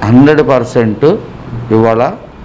Hundred percent ఇవాళ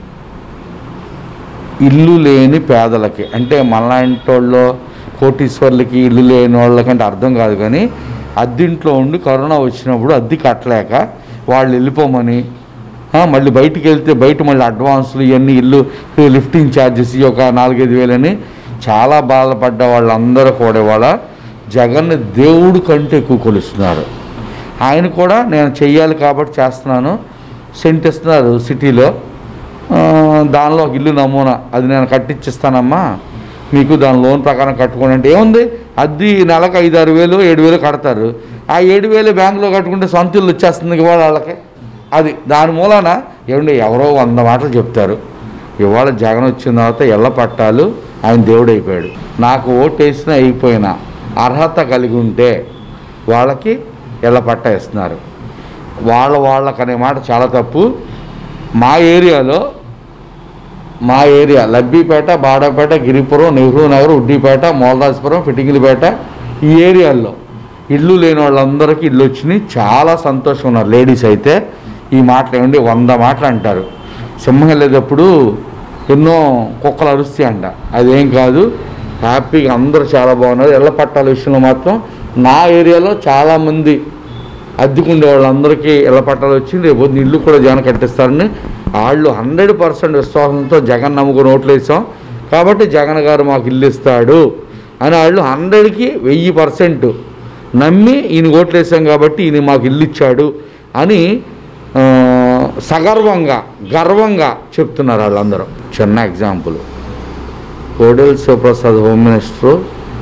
ఇల్లు లేని పేదలకి అంటే మనలాంటి వాళ్ళు కోటీశ్వర్లకి ఇల్లు లేని వాళ్ళకంటే అర్థం కాదు కానీ అద్దింట్లో ఉండి కరోనా వచ్చినప్పుడు అద్దె కట్టలేక వాళ్ళు వెళ్ళిపోమని ఆ, మళ్ళీ బయటికి వెళ్తే బయట మళ్ళీ అడ్వాన్సులు ఇవన్నీ ఇల్లు లిఫ్టింగ్ ఛార్జెస్ ఈ ఒక నాలుగైదు వేలని చాలా బాధపడ్డ వాళ్ళందరూ కూడా ఇవాళ జగన్ దేవుడు కంటే ఎక్కువ కొలుస్తున్నారు ఆయన కూడా నేను చెయ్యాలి కాబట్టి చేస్తున్నాను సెంట్ ఇస్తున్నారు సిటీలో ఆ, దానిలో ఒక ఇల్లు నమూనా అది నేను కట్టించిస్తానమ్మా మీకు దాని లోన్ ప్రకారం కట్టుకోండి అంటే ఏముంది అద్దె నెలకు ఐదు ఆరు వేలు ఏడు వేలు కడతారు ఆ ఏడు వేలు బ్యాంకులో కట్టుకుంటే సొంత ఇల్లు వచ్చేస్తుంది ఇవాళ వాళ్ళకి అది దాని మూలాన ఏమండి ఎవరో వంద మాటలు చెప్తారు ఇవాళ జగన్ వచ్చిన తర్వాత ఎల్ల పట్టాలు ఆయన దేవుడు అయిపోయాడు నాకు ఓటు వేసినా అయిపోయినా అర్హత కలిగి ఉంటే వాళ్ళకి ఎల్ల పట్ట ఇస్తున్నారు వాళ్ళ వాళ్ళకనే మాట చాలా తప్పు మా ఏరియాలో మా ఏరియా లబ్బిపేట బాడాపేట గిరిపురం నెహ్రూ నగర్ ఉడ్డిపేట మోల్దాస్పురం ఫిటింగిలిపేట ఈ ఏరియాల్లో ఇల్లు లేని వాళ్ళందరికీ ఇల్లు వచ్చినాయి చాలా సంతోషం ఉన్నారు లేడీస్ అయితే ఈ మాటలు ఏమండి వంద మాటలు అంటారు సింహం వెళ్ళేటప్పుడు ఎన్నో కుక్కలు అరుస్తాయి అంట అదేం కాదు హ్యాపీగా అందరూ చాలా బాగున్నారు ఇళ్ళ పట్టాల విషయంలో మాత్రం నా ఏరియాలో చాలామంది అద్దెకుండే వాళ్ళందరికీ ఇళ్ళ పట్టాలు వచ్చి రేపు ఇల్లు కూడా జగన్ కట్టిస్తారని వాళ్ళు హండ్రెడ్ పర్సెంట్ విశ్వాసంతో జగన్ నమ్ముకుని ఓట్లు వేసాం కాబట్టి జగన్ గారు మాకు ఇల్లు ఇస్తాడు అని వాళ్ళు హండ్రెడ్కి వెయ్యి పర్సెంట్ నమ్మి ఈయన ఓట్లు వేసాం కాబట్టి ఈయన మాకు ఇల్లు ఇచ్చాడు అని ఆ, సగర్వంగా గర్వంగా చెప్తున్నారు వాళ్ళందరూ చిన్న example Kodela Sivaprasad home minister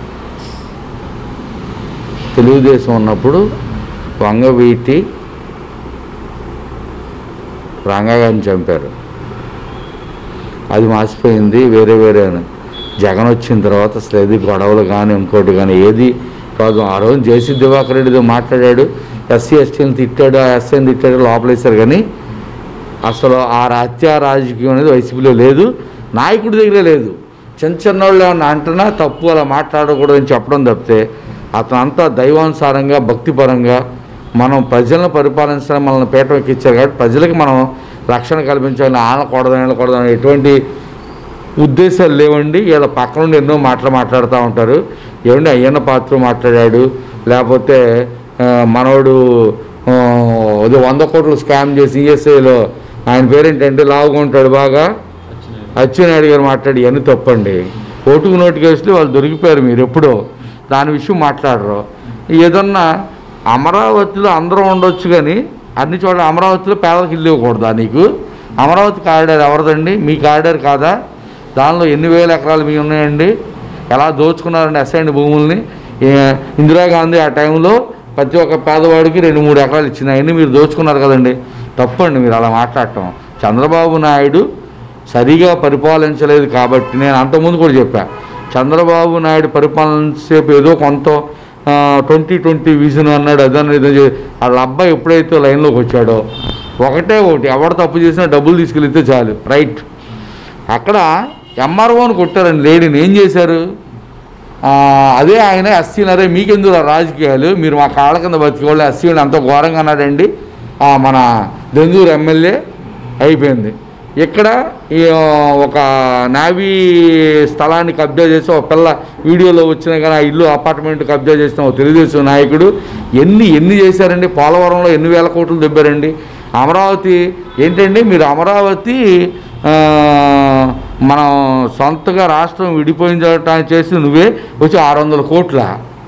Telugu Desam ఉన్నప్పుడు వంగవీటి రంగగారిని చంపారు అది మార్చిపోయింది వేరే వేరే అని జగన్ వచ్చిన తర్వాత అసలు ఏది గొడవలు కానీ ఇంకోటి కానీ ఏది కాదు ఆ రోజు జేసీ దివాకర్ రెడ్డితో మాట్లాడాడు ఎస్సీ ఎస్టీని తిట్టాడు ఆ ఎస్ఐని తిట్టాడు లోపలేశారు కానీ అసలు ఆ హత్యా రాజకీయం అనేది వైసీపీలో లేదు నాయకుడి దగ్గరే లేదు చిన్న చిన్న వాళ్ళు ఏమన్నా అంటున్నా తప్పు అలా మాట్లాడకూడదని చెప్పడం తప్పితే అతను అంతా దైవానుసారంగా భక్తిపరంగా మనం ప్రజలను పరిపాలించడం మనల్ని పీఠం ఎక్కించారు కాబట్టి ప్రజలకి మనం రక్షణ కల్పించాలని ఆనకూడదు వెళ్ళకూడదు అని ఎటువంటి ఉద్దేశాలు లేవండి వీళ్ళ పక్క నుండి ఎన్నో మాటలు మాట్లాడుతూ ఉంటారు ఏమండి అయ్యన్న పాత్ర మాట్లాడాడు లేకపోతే ఆ, మనోడు ఆ, అది వంద కోట్లు స్కామ్ చేసి ఈఎస్ఐలో ఆయన పేరేంటంటే లావుగా ఉంటాడు బాగా అచ్చెన్నాయుడు గారు మాట్లాడి ఇవన్నీ తప్పండి ఓటుకు నోటికేస్తే వాళ్ళు దొరికిపోయారు మీరు ఎప్పుడో దాని విషయం మాట్లాడరు ఏదన్నా అమరావతిలో అందరం ఉండొచ్చు కానీ అన్ని చోట్ల అమరావతిలో పేదలకు ఇల్లు ఇవ్వకూడదా నీకు అమరావతి కారిడార్ ఎవరిదండి మీ కారిడార్ కాదా దానిలో ఎన్ని వేల ఎకరాలు మీ ఉన్నాయండి ఎలా దోచుకున్నారండి అసైన్ భూముల్ని ఏ- ఇందిరాగాంధీ ఆ టైంలో ప్రతి ఒక్క పేదవాడికి రెండు మూడు ఎకరాలు ఇచ్చింది అవన్నీ మీరు దోచుకున్నారు కదండి తప్పండి మీరు అలా మాట్లాడటం చంద్రబాబు నాయుడు సరిగా పరిపాలించలేదు కాబట్టి నేను అంతకుముందు కూడా చెప్పా చంద్రబాబు నాయుడు పరిపాలన సేపు ఏదో కొంత ట్వంటీ ట్వంటీ విజన్ అన్నాడు అదన్న ఇదని చెప్పి వాళ్ళ అబ్బాయి ఎప్పుడైతే లైన్లోకి వచ్చాడో ఒకటే ఒకటి ఎవడు తప్పు చేసినా డబ్బులు తీసుకెళ్తే చాలు రైట్ అక్కడ ఎంఆర్ఓని కొట్టారండి లేడీని ఏం చేశారు ఆ, అదే ఆయన ఎస్సీనరే మీకెందుకు రా రాజకీయాలు మీరు మా కాళ్ళ కింద బతికేవాళ్ళు ఎస్సీని అంత ఘోరంగా అన్నాడండి ఆ, మన దెందూరు ఎమ్మెల్యే అయిపోయింది ఇక్కడ ఈ ఆ, ఒక నావీ స్థలాన్ని కబ్జా చేసి ఒక పిల్ల వీడియోలో వచ్చిన కానీ ఆ ఇల్లు అపార్ట్మెంట్ కబ్జా చేసిన ఒక తెలుగుదేశం నాయకుడు ఎన్ని ఎన్ని చేశారండి పోలవరంలో ఎన్ని వేల కోట్లు దెబ్బారండి అమరావతి ఏంటండి మీరు అమరావతి ఆ, మనం సొంతగా రాష్ట్రం విడిపోయించడానికి చేసి నువ్వే వచ్చి ఆరు వందల కోట్ల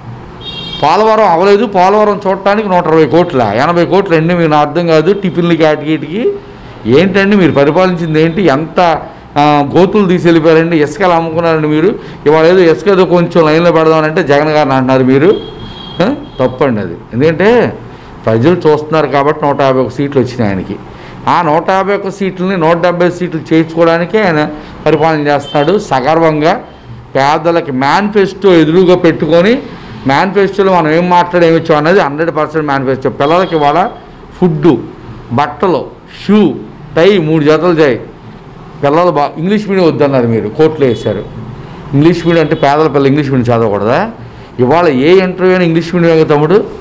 పోలవరం అవ్వలేదు పోలవరం చూడటానికి నూట ఇరవై కోట్ల ఎనభై కోట్లు అండి మీకు నా అర్థం కాదు టిఫిన్లకి వాటికి ఏంటండి మీరు పరిపాలించింది ఏంటి ఎంత ఆ, గోతులు తీసి వెళ్ళిపోయారండి ఇసుకలు అమ్ముకున్నారండి మీరు ఇవాళ ఏదో ఇసుక ఏదో కొంచెం లైన్లో పెడదామనంటే జగన్ గారిని అంటున్నారు మీరు ఆ? తప్పండి అది ఎందుకంటే ప్రజలు చూస్తున్నారు కాబట్టి నూట యాభై ఒక సీట్లు వచ్చినాయి ఆయనకి ఆ నూట యాభై ఒక్క సీట్లని నూట డెబ్బై సీట్లు చేయించుకోవడానికే ఆయన పరిపాలన చేస్తున్నాడు సగర్వంగా పేదలకి మేనిఫెస్టో ఎదురుగా పెట్టుకొని మేనిఫెస్టోలో మనం ఏం మాట్లాడి ఏమి ఇచ్చాం అనేది హండ్రెడ్ పర్సెంట్ మేనిఫెస్టో పిల్లలకి ఇవాళ ఫుడ్డు బట్టలు షూ టై మూడు జతలు చేయి పిల్లలు బా ఇంగ్లీష్ మీడియం వద్దన్నారు మీరు కోర్టులో వేశారు ఇంగ్లీష్ మీడియం అంటే పేదల పిల్లలు ఇంగ్లీష్ మీడియం చదవకూడదా ఇవాళ ఏ ఇంటర్వ్యూ అయినా ఇంగ్లీష్ మీడియం తమ్ముడు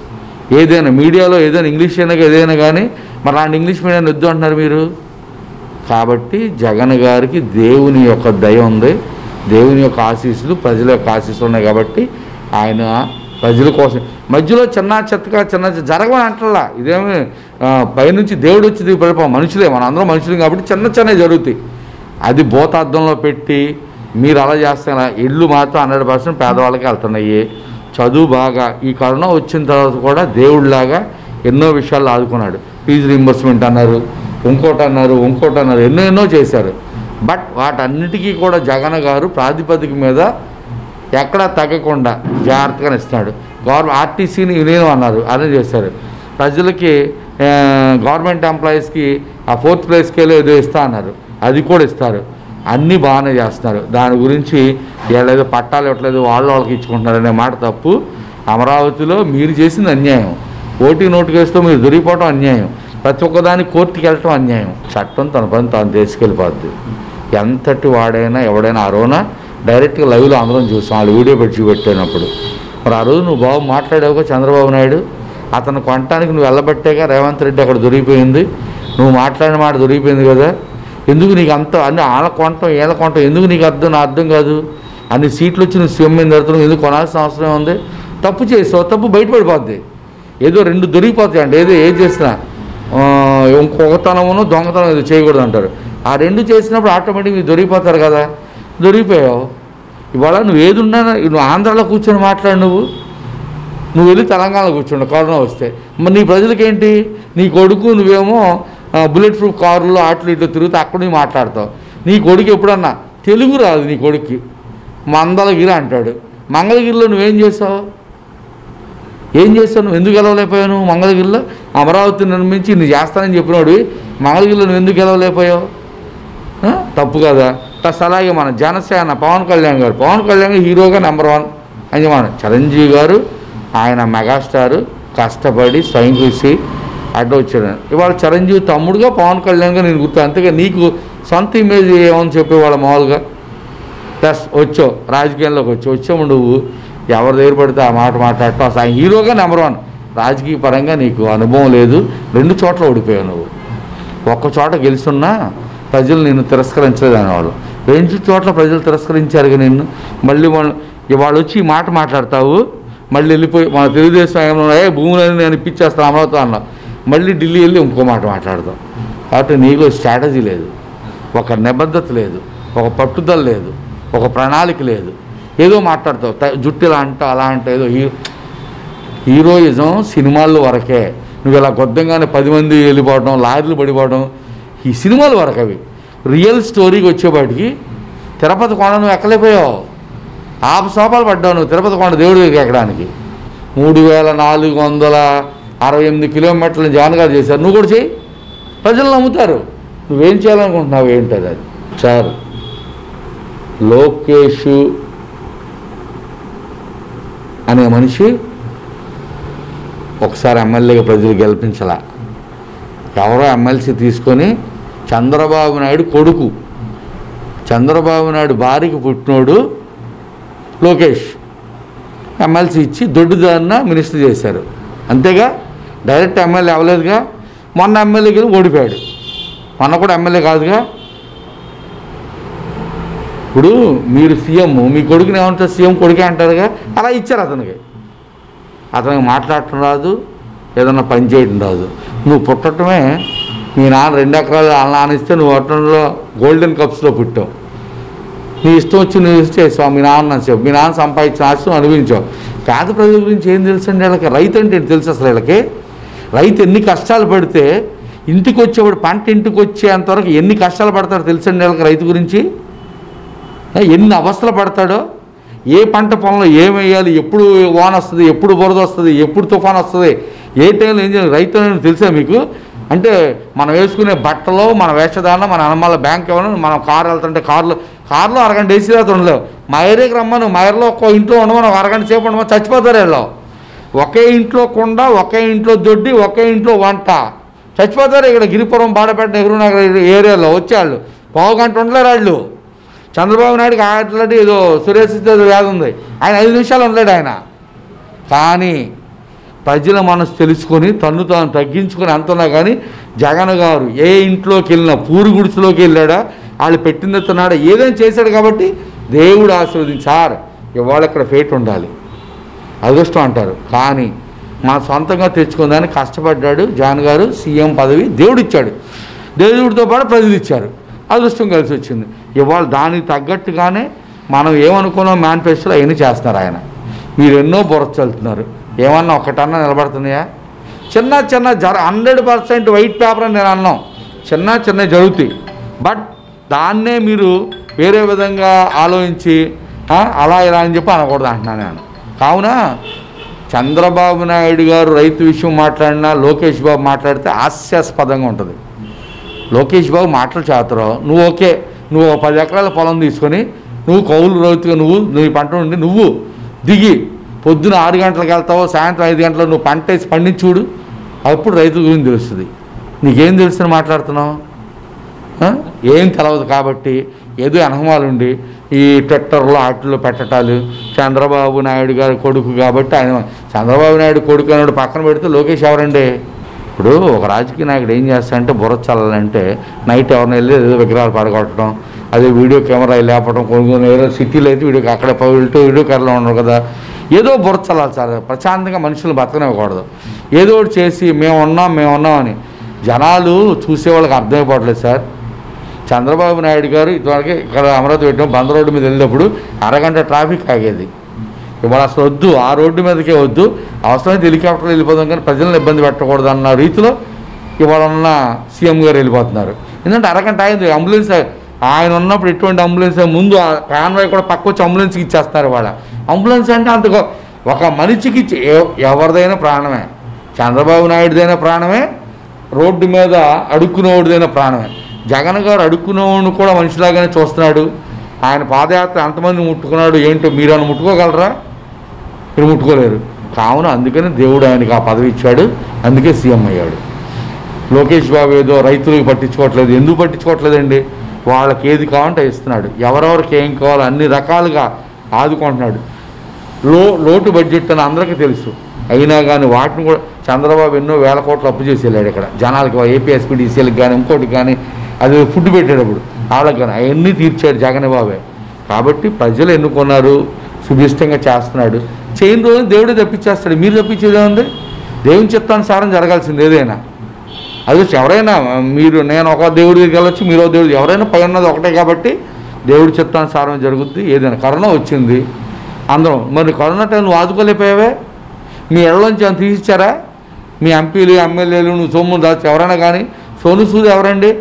ఏదైనా మీడియాలో ఏదైనా ఇంగ్లీష్ అయినా ఏదైనా కానీ మరి అలాంటి ఇంగ్లీష్ మీడియాన్ని వద్దు అంటున్నారు మీరు కాబట్టి జగన్ గారికి దేవుని యొక్క దయ ఉంది దేవుని యొక్క ఆశీస్సులు ప్రజల యొక్క ఆశీస్సులు ఉన్నాయి కాబట్టి ఆయన ప్రజల కోసం మధ్యలో చిన్న చెత్తగా చిన్న చెత్త జరగమని అంటలా ఇదేమి ఆ, పైనుంచి దేవుడు వచ్చి దిగి పడిపో మనుషులే మన అందరం మనుషులే కాబట్టి చిన్న చిన్నవి జరుగుతాయి అది భూతార్థంలో పెట్టి మీరు అలా చేస్తున్న ఇళ్ళు మాత్రం హండ్రెడ్ పర్సెంట్ పేదవాళ్ళకి వెళ్తున్నాయి చదువు బాగా ఈ కరోనా వచ్చిన తర్వాత కూడా దేవుడిలాగా ఎన్నో విషయాలు ఆదుకున్నాడు ఫీజు రీంబర్స్మెంట్ అన్నారు ఇంకోటి అన్నారు ఇంకోటి అన్నారు ఎన్నో ఎన్నో చేశారు బట్ వాటన్నిటికీ కూడా జగన్ గారు ప్రాతిపదిక మీద ఎక్కడా తగ్గకుండా జాగ్రత్తగా ఇస్తాడు గవర్నమెంట్ ఆర్టీసీని విలీనం అన్నారు అదే చేశారు ప్రజలకి ఆ, గవర్నమెంట్ ఎంప్లాయీస్కి ఆ ఫోర్త్ ప్లేస్కి వెళ్ళి ఏదో ఇస్తా అన్నారు అది కూడా ఇస్తారు అన్నీ బాగానే చేస్తున్నారు దాని గురించి వీళ్ళేదో పట్టాలు ఇవ్వట్లేదు వాళ్ళు వాళ్ళకి ఇచ్చుకుంటున్నారు అనే మాట తప్పు అమరావతిలో మీరు చేసింది అన్యాయం ఓటీ నోటు కేసుతో మీరు దొరికిపోవడం అన్యాయం ప్రతి ఒక్కదాని కోర్టుకి వెళ్ళటం అన్యాయం చట్టం తన పని తాను తీసుకెళ్ళిపోద్ది ఎంతటి వాడైనా ఎవడైనా ఆ రోజున డైరెక్ట్గా లైవ్లో అందరం చూసాం వాళ్ళు వీడియో పెట్టి చూపెట్టినప్పుడు మరి ఆ రోజు నువ్వు బాబు మాట్లాడావుగా చంద్రబాబు నాయుడు అతను కొనటానికి నువ్వు వెళ్ళబట్టేగా రేవంత్ రెడ్డి అక్కడ దొరికిపోయింది నువ్వు మాట్లాడిన మాట దొరికిపోయింది కదా ఎందుకు నీకు అంత అన్ని వాళ్ళ కొనటం వీళ్ళ కొనటం ఎందుకు నీకు అర్థం నా అర్థం కాదు అన్ని సీట్లు వచ్చి నువ్వు సీఎం మీద పెడుతున్నావు ఎందుకు కొనాల్సిన అవసరం ఉంది తప్పు చేసావు తప్పు బయటపడిపోద్ది ఏదో రెండు దొరికిపోతాయి అండి ఏదో ఏది చేసినా ఆ, ఇంకొకతనమును దొంగతనం ఏదో చేయకూడదు అంటారు ఆ రెండు చేసినప్పుడు ఆటోమేటిక్ మీరు దొరికిపోతారు కదా దొరికిపోయావు ఇవాళ నువ్వు ఏది ఉన్నా నువ్వు ఆంధ్రాలో కూర్చొని మాట్లాడు నువ్వు నువ్వు వెళ్ళి తెలంగాణలో కూర్చోండి కరోనా వస్తే మరి నీ ప్రజలకేంటి నీ కొడుకు నువ్వేమో ఆ, బుల్లెట్ ప్రూఫ్ కారులో అట్లు ఇట్లు తిరుగుతూ అక్కడ నువ్వు మాట్లాడతావు నీ కొడుకు ఎప్పుడన్నా తెలుగు రాదు నీ కొడుక్కి మందలగిరి అంటాడు మంగళగిరిలో నువ్వేం చేసావు ఏం చేస్తావు నువ్వు ఎందుకు గెలవలేకపోయావు నువ్వు మంగళగిరిలో అమరావతి నిర్మించి నువ్వు చేస్తానని చెప్పినోడు మంగళగిరిలో నువ్వు ఎందుకు గెలవలేకపోయావు ఆ? తప్పు కదా ప్లస్ అలాగే మన జనసేన పవన్ కళ్యాణ్ గారు పవన్ కళ్యాణ్ గారు హీరోగా నెంబర్ వన్ అని మన చిరంజీవి గారు ఆయన మెగాస్టార్ కష్టపడి స్వయం కృషి అడ్డు వచ్చాడు ఇవాళ చిరంజీవి తమ్ముడుగా పవన్ కళ్యాణ్ గారు నేను గుర్తు అంతేగా నీకు సొంత ఇమేజ్ ఏమని చెప్పేవాళ్ళ మామూలుగా ప్లస్ వచ్చావు రాజకీయాల్లోకి వచ్చి వచ్చాము నువ్వు ఎవరి దగ్గర పడితే ఆ మాట మాట్లాడటం అసలు ఆయన హీరోగా నెంబర్ వన్ రాజకీయ పరంగా నీకు అనుభవం లేదు రెండు చోట్ల ఓడిపోయావు నువ్వు ఒక్క చోట గెలుస్తున్నా ప్రజలు నిన్ను తిరస్కరించలేదు అనేవాళ్ళు రెండు చోట్ల ప్రజలు తిరస్కరించారు నిన్ను మళ్ళీ వాళ్ళు ఇవాళ వచ్చి ఈ మాట మాట్లాడతావు మళ్ళీ వెళ్ళిపోయి మన తెలుగుదేశం ఏమన్నా ఏ భూములని నేను ఇప్పించేస్తాను అమరావతి అన్నా మళ్ళీ ఢిల్లీ వెళ్ళి ఇంకో మాట మాట్లాడతాం కాబట్టి నీకు స్ట్రాటజీ లేదు ఒక నిబద్ధత లేదు ఒక పట్టుదల లేదు ఒక ప్రణాళిక లేదు ఏదో మాట్లాడతావు త- జుట్టు ఇలా అంట అలా అంట ఏదో హీ హీరోయిజం సినిమాల్లో వరకే నువ్వు ఇలా గొద్దంగానే పది మంది వెళ్ళిపోవడం లారీలు పడిపోవడం ఈ సినిమాల వరకు అవి రియల్ స్టోరీకి వచ్చేపాటికి తిరుపతి కొండ నువ్వు ఎక్కలేకపోయావు ఆప సోపాలు పడ్డావు నువ్వు తిరుపతి కొండ దేవుడి దగ్గరికి ఎక్కడానికి మూడు వేల నాలుగు వందల అరవై ఎనిమిది కిలోమీటర్లు జగన్ గారు చేశారు నువ్వు కూడా చేయి ప్రజలు నమ్ముతారు నువ్వేం చేయాలనుకుంటున్నావు ఏంటది అది సార్ లోకేష్ అనే మనిషి ఒకసారి ఎమ్మెల్యేగా ప్రజలు గెలిపించలా ఎవరో ఎమ్మెల్సీ తీసుకొని చంద్రబాబు నాయుడు కొడుకు చంద్రబాబు నాయుడు భార్యకి పుట్టినోడు లోకేష్ ఎమ్మెల్సీ ఇచ్చి దొడ్డుదారిన మినిస్టర్ చేశారు అంతేగా డైరెక్ట్ ఎమ్మెల్యే అవ్వలేదుగా మొన్న ఎమ్మెల్యేకి ఓడిపోయాడు మొన్న కూడా ఎమ్మెల్యే కాదుగా ఇప్పుడు మీరు సీఎం మీ కొడుకుని ఏమంటారు సీఎం కొడుకే అంటారుగా అలా ఇచ్చారు అతనికి అతనికి మాట్లాడటం రాదు ఏదన్నా పని చేయడం రాదు నువ్వు పుట్టడమే మీ నాన్న రెండు ఎకరాలు వాళ్ళ నాన్న ఇస్తే నువ్వు పుట్టడంలో గోల్డెన్ కప్స్లో పుట్టావు నీ ఇష్టం వచ్చి నువ్వు చేసావు మీ నాన్న చెప్పు మీ నాన్న సంపాదించిన ఆస్తి అనుభవించావు పేద ప్రజల గురించి ఏం తెలుసండి వీళ్ళకి రైతు అంటే ఏంటి తెలుసు అసలు వీళ్ళకి రైతు ఎన్ని కష్టాలు పడితే ఇంటికి వచ్చేవాడు పంట ఇంటికి వచ్చేంతవరకు ఎన్ని కష్టాలు పడతాడో తెలుసండి వీళ్ళకి రైతు గురించి ఏ, ఎన్ని అవస్థలు పడతాడో ఏ పంట పొలంలో ఏం వేయాలి ఎప్పుడు వాన వస్తుంది ఎప్పుడు బురద వస్తుంది ఎప్పుడు తుఫాన్ వస్తుంది ఏ టైంలో ఏం చేయాలి రైతు అనేది తెలుసా మీకు అంటే మనం వేసుకునే బట్టలు మన వేషధారణ మన అనమాల బ్యాంక్ ఇవ్వడం మనం కారు వెళ్తుంటే కార్లో కార్లో అరగంట వేసి తర్వాత ఉండలేవు మా ఏరియాకి రమ్మను మా ఏరియాలో ఒక్క ఇంట్లో ఉండమని ఒక అరగంట సేపు ఉండమని చచ్చిపోతారు వీళ్ళు ఒకే ఇంట్లో కొండ ఒకే ఇంట్లో దొడ్డి ఒకే ఇంట్లో వంట చచ్చిపోతారు ఇక్కడ గిరిపురం బాడపేట నెహ్రూ నగర్ ఏరియాలో వచ్చేవాళ్ళు పావు గంట ఉండలేరు వాళ్ళు చంద్రబాబు నాయుడుకి ఆటలాంటి ఏదో సురేష్ ఇస్తే ఏదో వ్యాధి ఉంది ఆయన ఐదు నిమిషాలు ఉండలేడు ఆయన కానీ ప్రజల మనసు తెలుసుకొని తన్ను తాను తగ్గించుకొని అంటున్నా కానీ జగన్ గారు ఏ ఇంట్లోకి వెళ్ళినా పూరి గుడిసెలోకి వెళ్ళాడా వాళ్ళు పెట్టింది తిన్నాడా ఏదైనా చేశాడు కాబట్టి దేవుడు ఆశీర్వదించి సార్ ఇవాళ ఇక్కడ ఫేట్ ఉండాలి అదృష్టం అంటారు కానీ మా సొంతంగా తెచ్చుకుందని కష్టపడ్డాడు జాన్ గారు సీఎం పదవి దేవుడు ఇచ్చాడు దేవుడితో పాటు ప్రజలు ఇచ్చారు అదృష్టం కలిసి వచ్చింది ఇవాళ దానికి తగ్గట్టుగానే మనం ఏమనుకున్నాం మేనిఫెస్టోలో అవన్నీ చేస్తున్నారు ఆయన మీరు ఎన్నో బుర్ర చల్లుతున్నారు ఏమన్నా ఒకటన్నా నిలబడుతున్నాయా చిన్న చిన్న జర హండ్రెడ్ పర్సెంట్ వైట్ పేపర్ అని నేను అన్నాం చిన్న చిన్న జరుగుతాయి బట్ దాన్నే మీరు వేరే విధంగా ఆలోచించి ఆ, అలా ఇలా అని చెప్పి అనకూడదు అంటున్నాను నేను కావున చంద్రబాబు నాయుడు గారు రైతు విషయం మాట్లాడినా లోకేష్ బాబు మాట్లాడితే హాస్యాస్పదంగా ఉంటుంది లోకేష్ బాబు మాటలు చేతరావు నువ్వు ఓకే నువ్వు ఓ పది ఎకరాల పొలం తీసుకొని నువ్వు కౌలు రైతుగా నువ్వు నీ పంట నుండి నువ్వు దిగి పొద్దున ఆరు గంటలకు వెళ్తావో సాయంత్రం ఐదు గంటలకు నువ్వు పంట వేసి పండించి చూడు అప్పుడు రైతు గురించి తెలుస్తుంది నీకేం తెలుసుని మాట్లాడుతున్నావు ఆ? ఏం తెలవదు కాబట్టి ఏదో అనహమాలుండి ఈ ట్విట్టర్లో వాటిల్లో పెట్టటాలు చంద్రబాబు నాయుడు గారి కొడుకు కాబట్టి ఆయన చంద్రబాబు నాయుడు కొడుకు అన్నాడు పక్కన పెడితే లోకేష్ ఎవరండి ఇప్పుడు ఒక రాజకీయ నాయకుడు ఏం చేస్తాడంటే బుర్ర చల్లాలంటే నైట్ ఎవరిని వెళ్ళి ఏదో విగ్రహాలు పడగొట్టడం అదే వీడియో కెమెరా లేపడం కొన్ని ఏదో సిటీలో అయితే వీడియో అక్కడ పగులుతూ వీడియో కెమెరా ఉండరు కదా ఏదో బుర్ర చల్లాలి సార్ ప్రశాంతంగా మనుషులు బతకనివ్వకూడదు ఏదో ఒకటి చేసి మేము ఉన్నాం మేము ఉన్నాం అని జనాలు చూసేవాళ్ళకి అర్థమైపోవట్లేదు సార్ చంద్రబాబు నాయుడు గారు ఇదివరకు ఇక్కడ అమరావతి పెట్టిన బంద రోడ్డు మీద వెళ్ళినప్పుడు అరగంట ట్రాఫిక్ ఆగేది ఇవాళ అసలు వద్దు ఆ రోడ్డు మీదకే వద్దు అవసరమైతే హెలికాప్టర్లు వెళ్ళిపోదాం కానీ ప్రజలను ఇబ్బంది పెట్టకూడదు అన్న రీతిలో ఇవాళ ఉన్న సీఎం గారు వెళ్ళిపోతున్నారు ఎందుకంటే అరగంట అయింది అంబులెన్స్ ఆయన ఉన్నప్పుడు ఎటువంటి అంబులెన్స్ ముందు ఆ కాన్వాయ్ కూడా పక్క వచ్చి అంబులెన్స్కి ఇచ్చేస్తారు వాళ్ళ అంబులెన్స్ అంటే అంత గొ- ఒక మనిషికి ఇచ్చి ఎవ- ఎవరిదైనా ప్రాణమే చంద్రబాబు నాయుడుదైనా ప్రాణమే రోడ్డు మీద అడుక్కునేవాడిదైనా ప్రాణమే జగన్ గారు అడుక్కునేవాడిని కూడా మనిషిలాగానే చూస్తున్నాడు ఆయన పాదయాత్ర ఎంతమంది ముట్టుకున్నాడు ఏంటో మీరు ఆయన ముట్టుకోగలరా మీరు ముట్టుకోలేరు కావున అందుకని దేవుడు ఆయనకి ఆ పదవి ఇచ్చాడు అందుకే సీఎం అయ్యాడు లోకేష్ బాబు ఏదో రైతులకు పట్టించుకోవట్లేదు ఎందుకు పట్టించుకోవట్లేదండి వాళ్ళకి ఏది కావాలంటే ఇస్తున్నాడు ఎవరెవరికి ఏం కావాలో అన్ని రకాలుగా ఆదుకుంటున్నాడు లో లోటు బడ్జెట్ అని అందరికీ తెలుసు అయినా కానీ వాటిని కూడా చంద్రబాబు ఎన్నో వేల కోట్లు అప్పు చేసి వెళ్ళాడు ఇక్కడ జనాలకి ఏపీ ఎస్పీడీసీలకు కానీ ఇంకోటి కానీ అది ఫుడ్ పెట్టేటప్పుడు వాళ్ళకి కానీ అవన్నీ తీర్చాడు జగన్ బాబే కాబట్టి ప్రజలు ఎన్నుకున్నారు సుభిష్టంగా చేస్తున్నాడు చేయని రోజు దేవుడే తప్పించేస్తాడు మీరు తప్పించేది ఏముంది దేవుని చిత్తానుసారం జరగాల్సింది ఏదైనా అది వచ్చి ఎవరైనా మీరు నేను ఒక దేవుడి దగ్గరికి వెళ్ళొచ్చు మీరు ఒక దేవుడు ఎవరైనా పై ఉన్నది ఒకటే కాబట్టి దేవుడి చిత్తానుసారం జరుగుద్ది ఏదైనా కరోనా వచ్చింది అందరం మరి కరోనా టైం నువ్వు ఆదుకోలేకపోయావే మీ ఇళ్ళలోంచి ఏమైనా తీసిచ్చారా మీ ఎంపీలు ఎమ్మెల్యేలు నువ్వు సొమ్ము దాచి ఎవరైనా కానీ సోను సూద్ ఎవరండి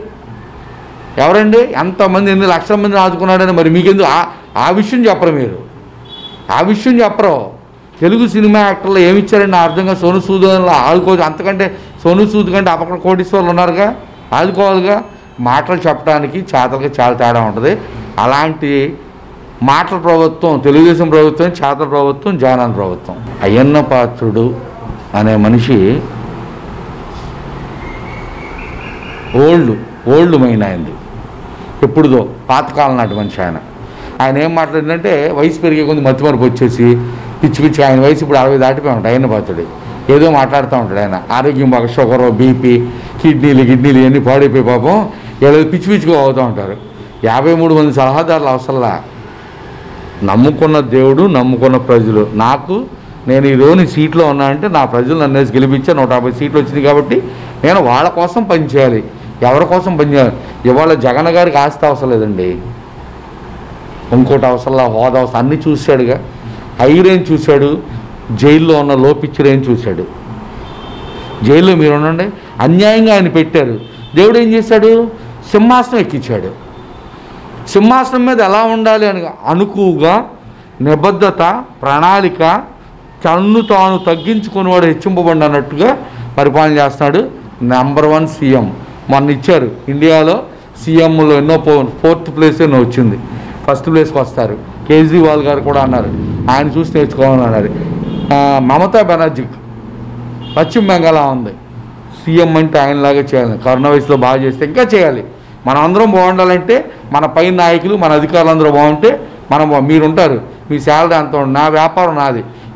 ఎవరండి ఎంతమంది ఎన్ని లక్షల మందిని ఆదుకున్నాడని మరి మీకెందుకు ఆ ఆ విషయం చెప్పరు మీరు ఆ విషయం చెప్పరు తెలుగు సినిమా యాక్టర్లు ఏమి ఇచ్చారండి నా అర్థంగా సోను సూద్ ఆదుకోవచ్చు అంతకంటే సోను సూద్ కంటే అప్పక్కడ కోటీశ్వర్లు ఉన్నారుగా ఆదుకోవాలిగా మాటలు చెప్పడానికి చేతలకి చాలా తేడా ఉంటుంది అలాంటి మాటల ప్రభుత్వం తెలుగుదేశం ప్రభుత్వం చేతల ప్రభుత్వం జగనన్న ప్రభుత్వం అయ్యన్న పాత్రుడు అనే మనిషి ఓల్డ్ ఓల్డ్ మైండ్ ఆయనది ఎప్పుడుదో పాతకాలం నాటి మనిషి ఆయన ఆయన ఏం మాట్లాడిందంటే వయసు పెరిగే కొంచెం మతిమరుపు వచ్చేసి పిచ్చి పిచ్చి ఆయన వయసు ఇప్పుడు అరవై దాటిపోయి ఉంటాయి ఆయన పాత్రుడు ఏదో మాట్లాడుతూ ఉంటాడు ఆయన ఆరోగ్యం బాగా షుగర్ బీపీ కిడ్నీలు కిడ్నీలు ఇవన్నీ పాడైపోయి పాపం ఏదో పిచ్చి పిచ్చిగా అవుతూ ఉంటారు యాభై మూడు మంది సలహాదారులు అవసరంలా నమ్ముకున్న దేవుడు నమ్ముకున్న ప్రజలు నాకు నేను ఈ రోజు ఈ సీట్లో ఉన్నా అంటే నా ప్రజలు నన్ను వేసి గెలిపించా నూట యాభై సీట్లు వచ్చింది కాబట్టి నేను వాళ్ళ కోసం పనిచేయాలి ఎవరి కోసం పనిచేయాలి ఇవాళ జగన్ గారికి ఆస్తి అవసరం లేదండి ఇంకోటి అవసరంలా హోదా అవసరం అన్నీ చూశాడుగా హైరేం చూశాడు జైల్లో ఉన్న లోపిచ్చిరేం చూశాడు జైల్లో మీరు ఉండండి అన్యాయంగా ఆయన పెట్టారు దేవుడు ఏం చేశాడు సింహాసనం ఎక్కించాడు సింహాసనం మీద ఎలా ఉండాలి అని అనుకువగా నిబద్ధత ప్రణాళిక తన్ను తాను తగ్గించుకునేవాడు హెచ్చింపబడి అన్నట్టుగా పరిపాలన చేస్తున్నాడు నెంబర్ వన్ సీఎం మొన్న ఇచ్చారు ఇండియాలో సీఎంలో ఎన్నో పో ఫోర్త్ ప్లేస్ ఎన్నో వచ్చింది ఫస్ట్ ప్లేస్కి వస్తారు కేజ్రీవాల్ గారు కూడా అన్నారు ఆయన చూసి నేర్చుకోవాలని అన్నారు ఆ, మమతా బెనర్జీ పశ్చిమ బెంగాల్ ఉంది సీఎం అంటే ఆయనలాగా చేయాలి కరోనా వయసులో బాగా చేస్తే ఇంకా చేయాలి మనం అందరం బాగుండాలంటే మన పై నాయకులు మన అధికారులు అందరూ బాగుంటే మనం బా- మీరు ఉంటారు మీ శాలరీ అంత ఉంది, నా వ్యాపారం నాది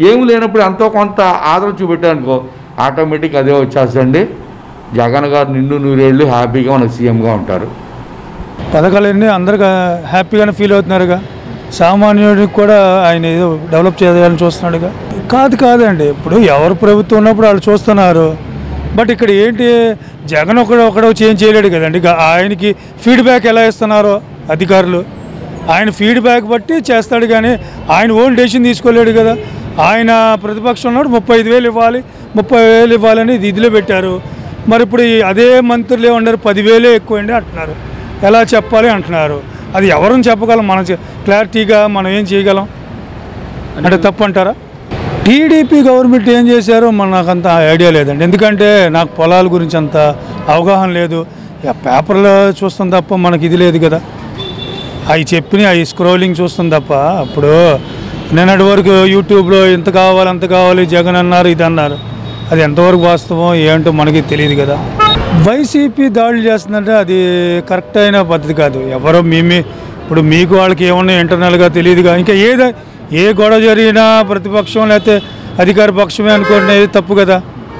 ఏమి లేనప్పుడు ఎంతో కొంత ఆదరణ చూపెట్టానుకో ఆటోమేటిక్ అదే వచ్చేస్తండి జగన్ గారు నిండు నూరేళ్ళు హ్యాపీగా మనకు సీఎంగా ఉంటారు పథకాలన్నీ అందరికి హ్యాపీగానే ఫీల్ అవుతున్నారుగా సామాన్యుడికి కూడా ఆయన ఏదో డెవలప్ చేయాలని చూస్తున్నాడుగా కాదు కాదండి ఇప్పుడు ఎవరు ప్రభుత్వం ఉన్నప్పుడు వాళ్ళు చూస్తున్నారు బట్ ఇక్కడ ఏంటి జగన్ ఒకడు ఒకడో చేంజ్ చేయలేడు కదండి ఇక ఆయనకి ఫీడ్బ్యాక్ ఎలా ఇస్తున్నారో అధికారులు ఆయన ఫీడ్బ్యాక్ బట్టి చేస్తాడు కానీ ఆయన ఓన్ డెసిషన్ తీసుకోలేడు కదా ఆయన ప్రతిపక్షం ఉన్నాడు ముప్పై ఐదు వేలు ఇవ్వాలి ముప్పై వేలు ఇవ్వాలని ఇది ఇదిలో పెట్టారు మరి ఇప్పుడు ఈ అదే మంత్రులు ఏమన్నారు పదివేలే ఎక్కువండి అంటున్నారు ఎలా చెప్పాలి అంటున్నారు అది ఎవరిని చెప్పగలం మనం చె- క్లారిటీగా మనం ఏం చేయగలం అంటే తప్పు అంటారా టీడీపీ గవర్నమెంట్ ఏం చేశారో మన నాకు అంత ఐడియా లేదండి ఎందుకంటే నాకు పొలాల గురించి అంత అవగాహన లేదు ఇక పేపర్లో చూస్తాం తప్ప మనకి ఇది లేదు కదా అవి చెప్పిన అవి స్క్రోలింగ్ చూస్తాం తప్ప అప్పుడు నిన్నటి వరకు యూట్యూబ్లో ఇంత కావాలి అంత కావాలి జగన్ అన్నారు ఇది అన్నారు అది ఎంతవరకు వాస్తవం ఏంటో మనకి తెలియదు కదా వైసీపీ దాడులు చేస్తుందంటే అది కరెక్ట్ అయిన పద్ధతి కాదు ఎవరో మేమే ఇప్పుడు మీకు వాళ్ళకి ఏమన్నా ఇంటర్నల్గా తెలియదుగా ఇంకా ఏదో ఏ గొడవ జరిగినా ప్రతిపక్షం లేకపోతే అధికార పక్షమే అనుకోండి ఇది తప్పు కదా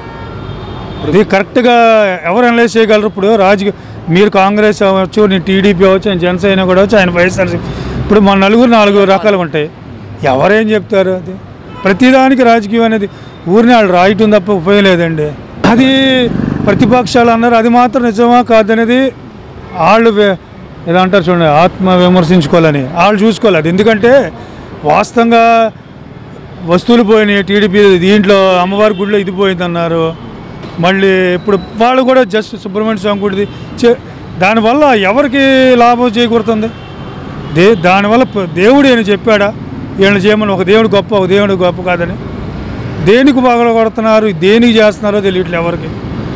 ఇది కరెక్ట్గా ఎవరు అనలైజ్ చేయగలరు ఇప్పుడు రాజకీయ మీరు కాంగ్రెస్ అవ్వచ్చు నేను టీడీపీ అవ్వచ్చు ఆయన జనసేన కూడా అవ్వచ్చు ఆయన వైఎస్ఆర్సీపీ ఇప్పుడు మన నలుగురు నాలుగు రకాలు ఉంటాయి ఎవరేం చెప్తారు అది ప్రతిదానికి రాజకీయం అనేది ఊరిని వాళ్ళు రాయటం తప్ప ఉపయోగం లేదండి అది ప్రతిపక్షాలు అన్నారు అది మాత్రం నిజమా కాదనేది వాళ్ళు వే- ఏదో అంటారు చూడండి ఆత్మ విమర్శించుకోవాలని వాళ్ళు చూసుకోవాలి అది ఎందుకంటే వాస్తవంగా వస్తువులు పోయినాయి టీడీపీ దీంట్లో అమ్మవారి గుడిలో ఇది పోయిందన్నారు మళ్ళీ ఇప్పుడు వాళ్ళు కూడా జస్ట్ సుబ్రహ్మణ్య స్వామి గుడిది చే దానివల్ల ఎవరికి లాభం చేకూరుతుంది దే దానివల్ల ప- దేవుడు ఏమైనా చెప్పాడా వీళ్ళని చేయమని ఒక దేవుడు గొప్ప ఒక దేవుడు గొప్ప కాదని దేనికి బాగా కొడుతున్నారు దేనికి చేస్తున్నారో తెలియట్లే ఎవరికి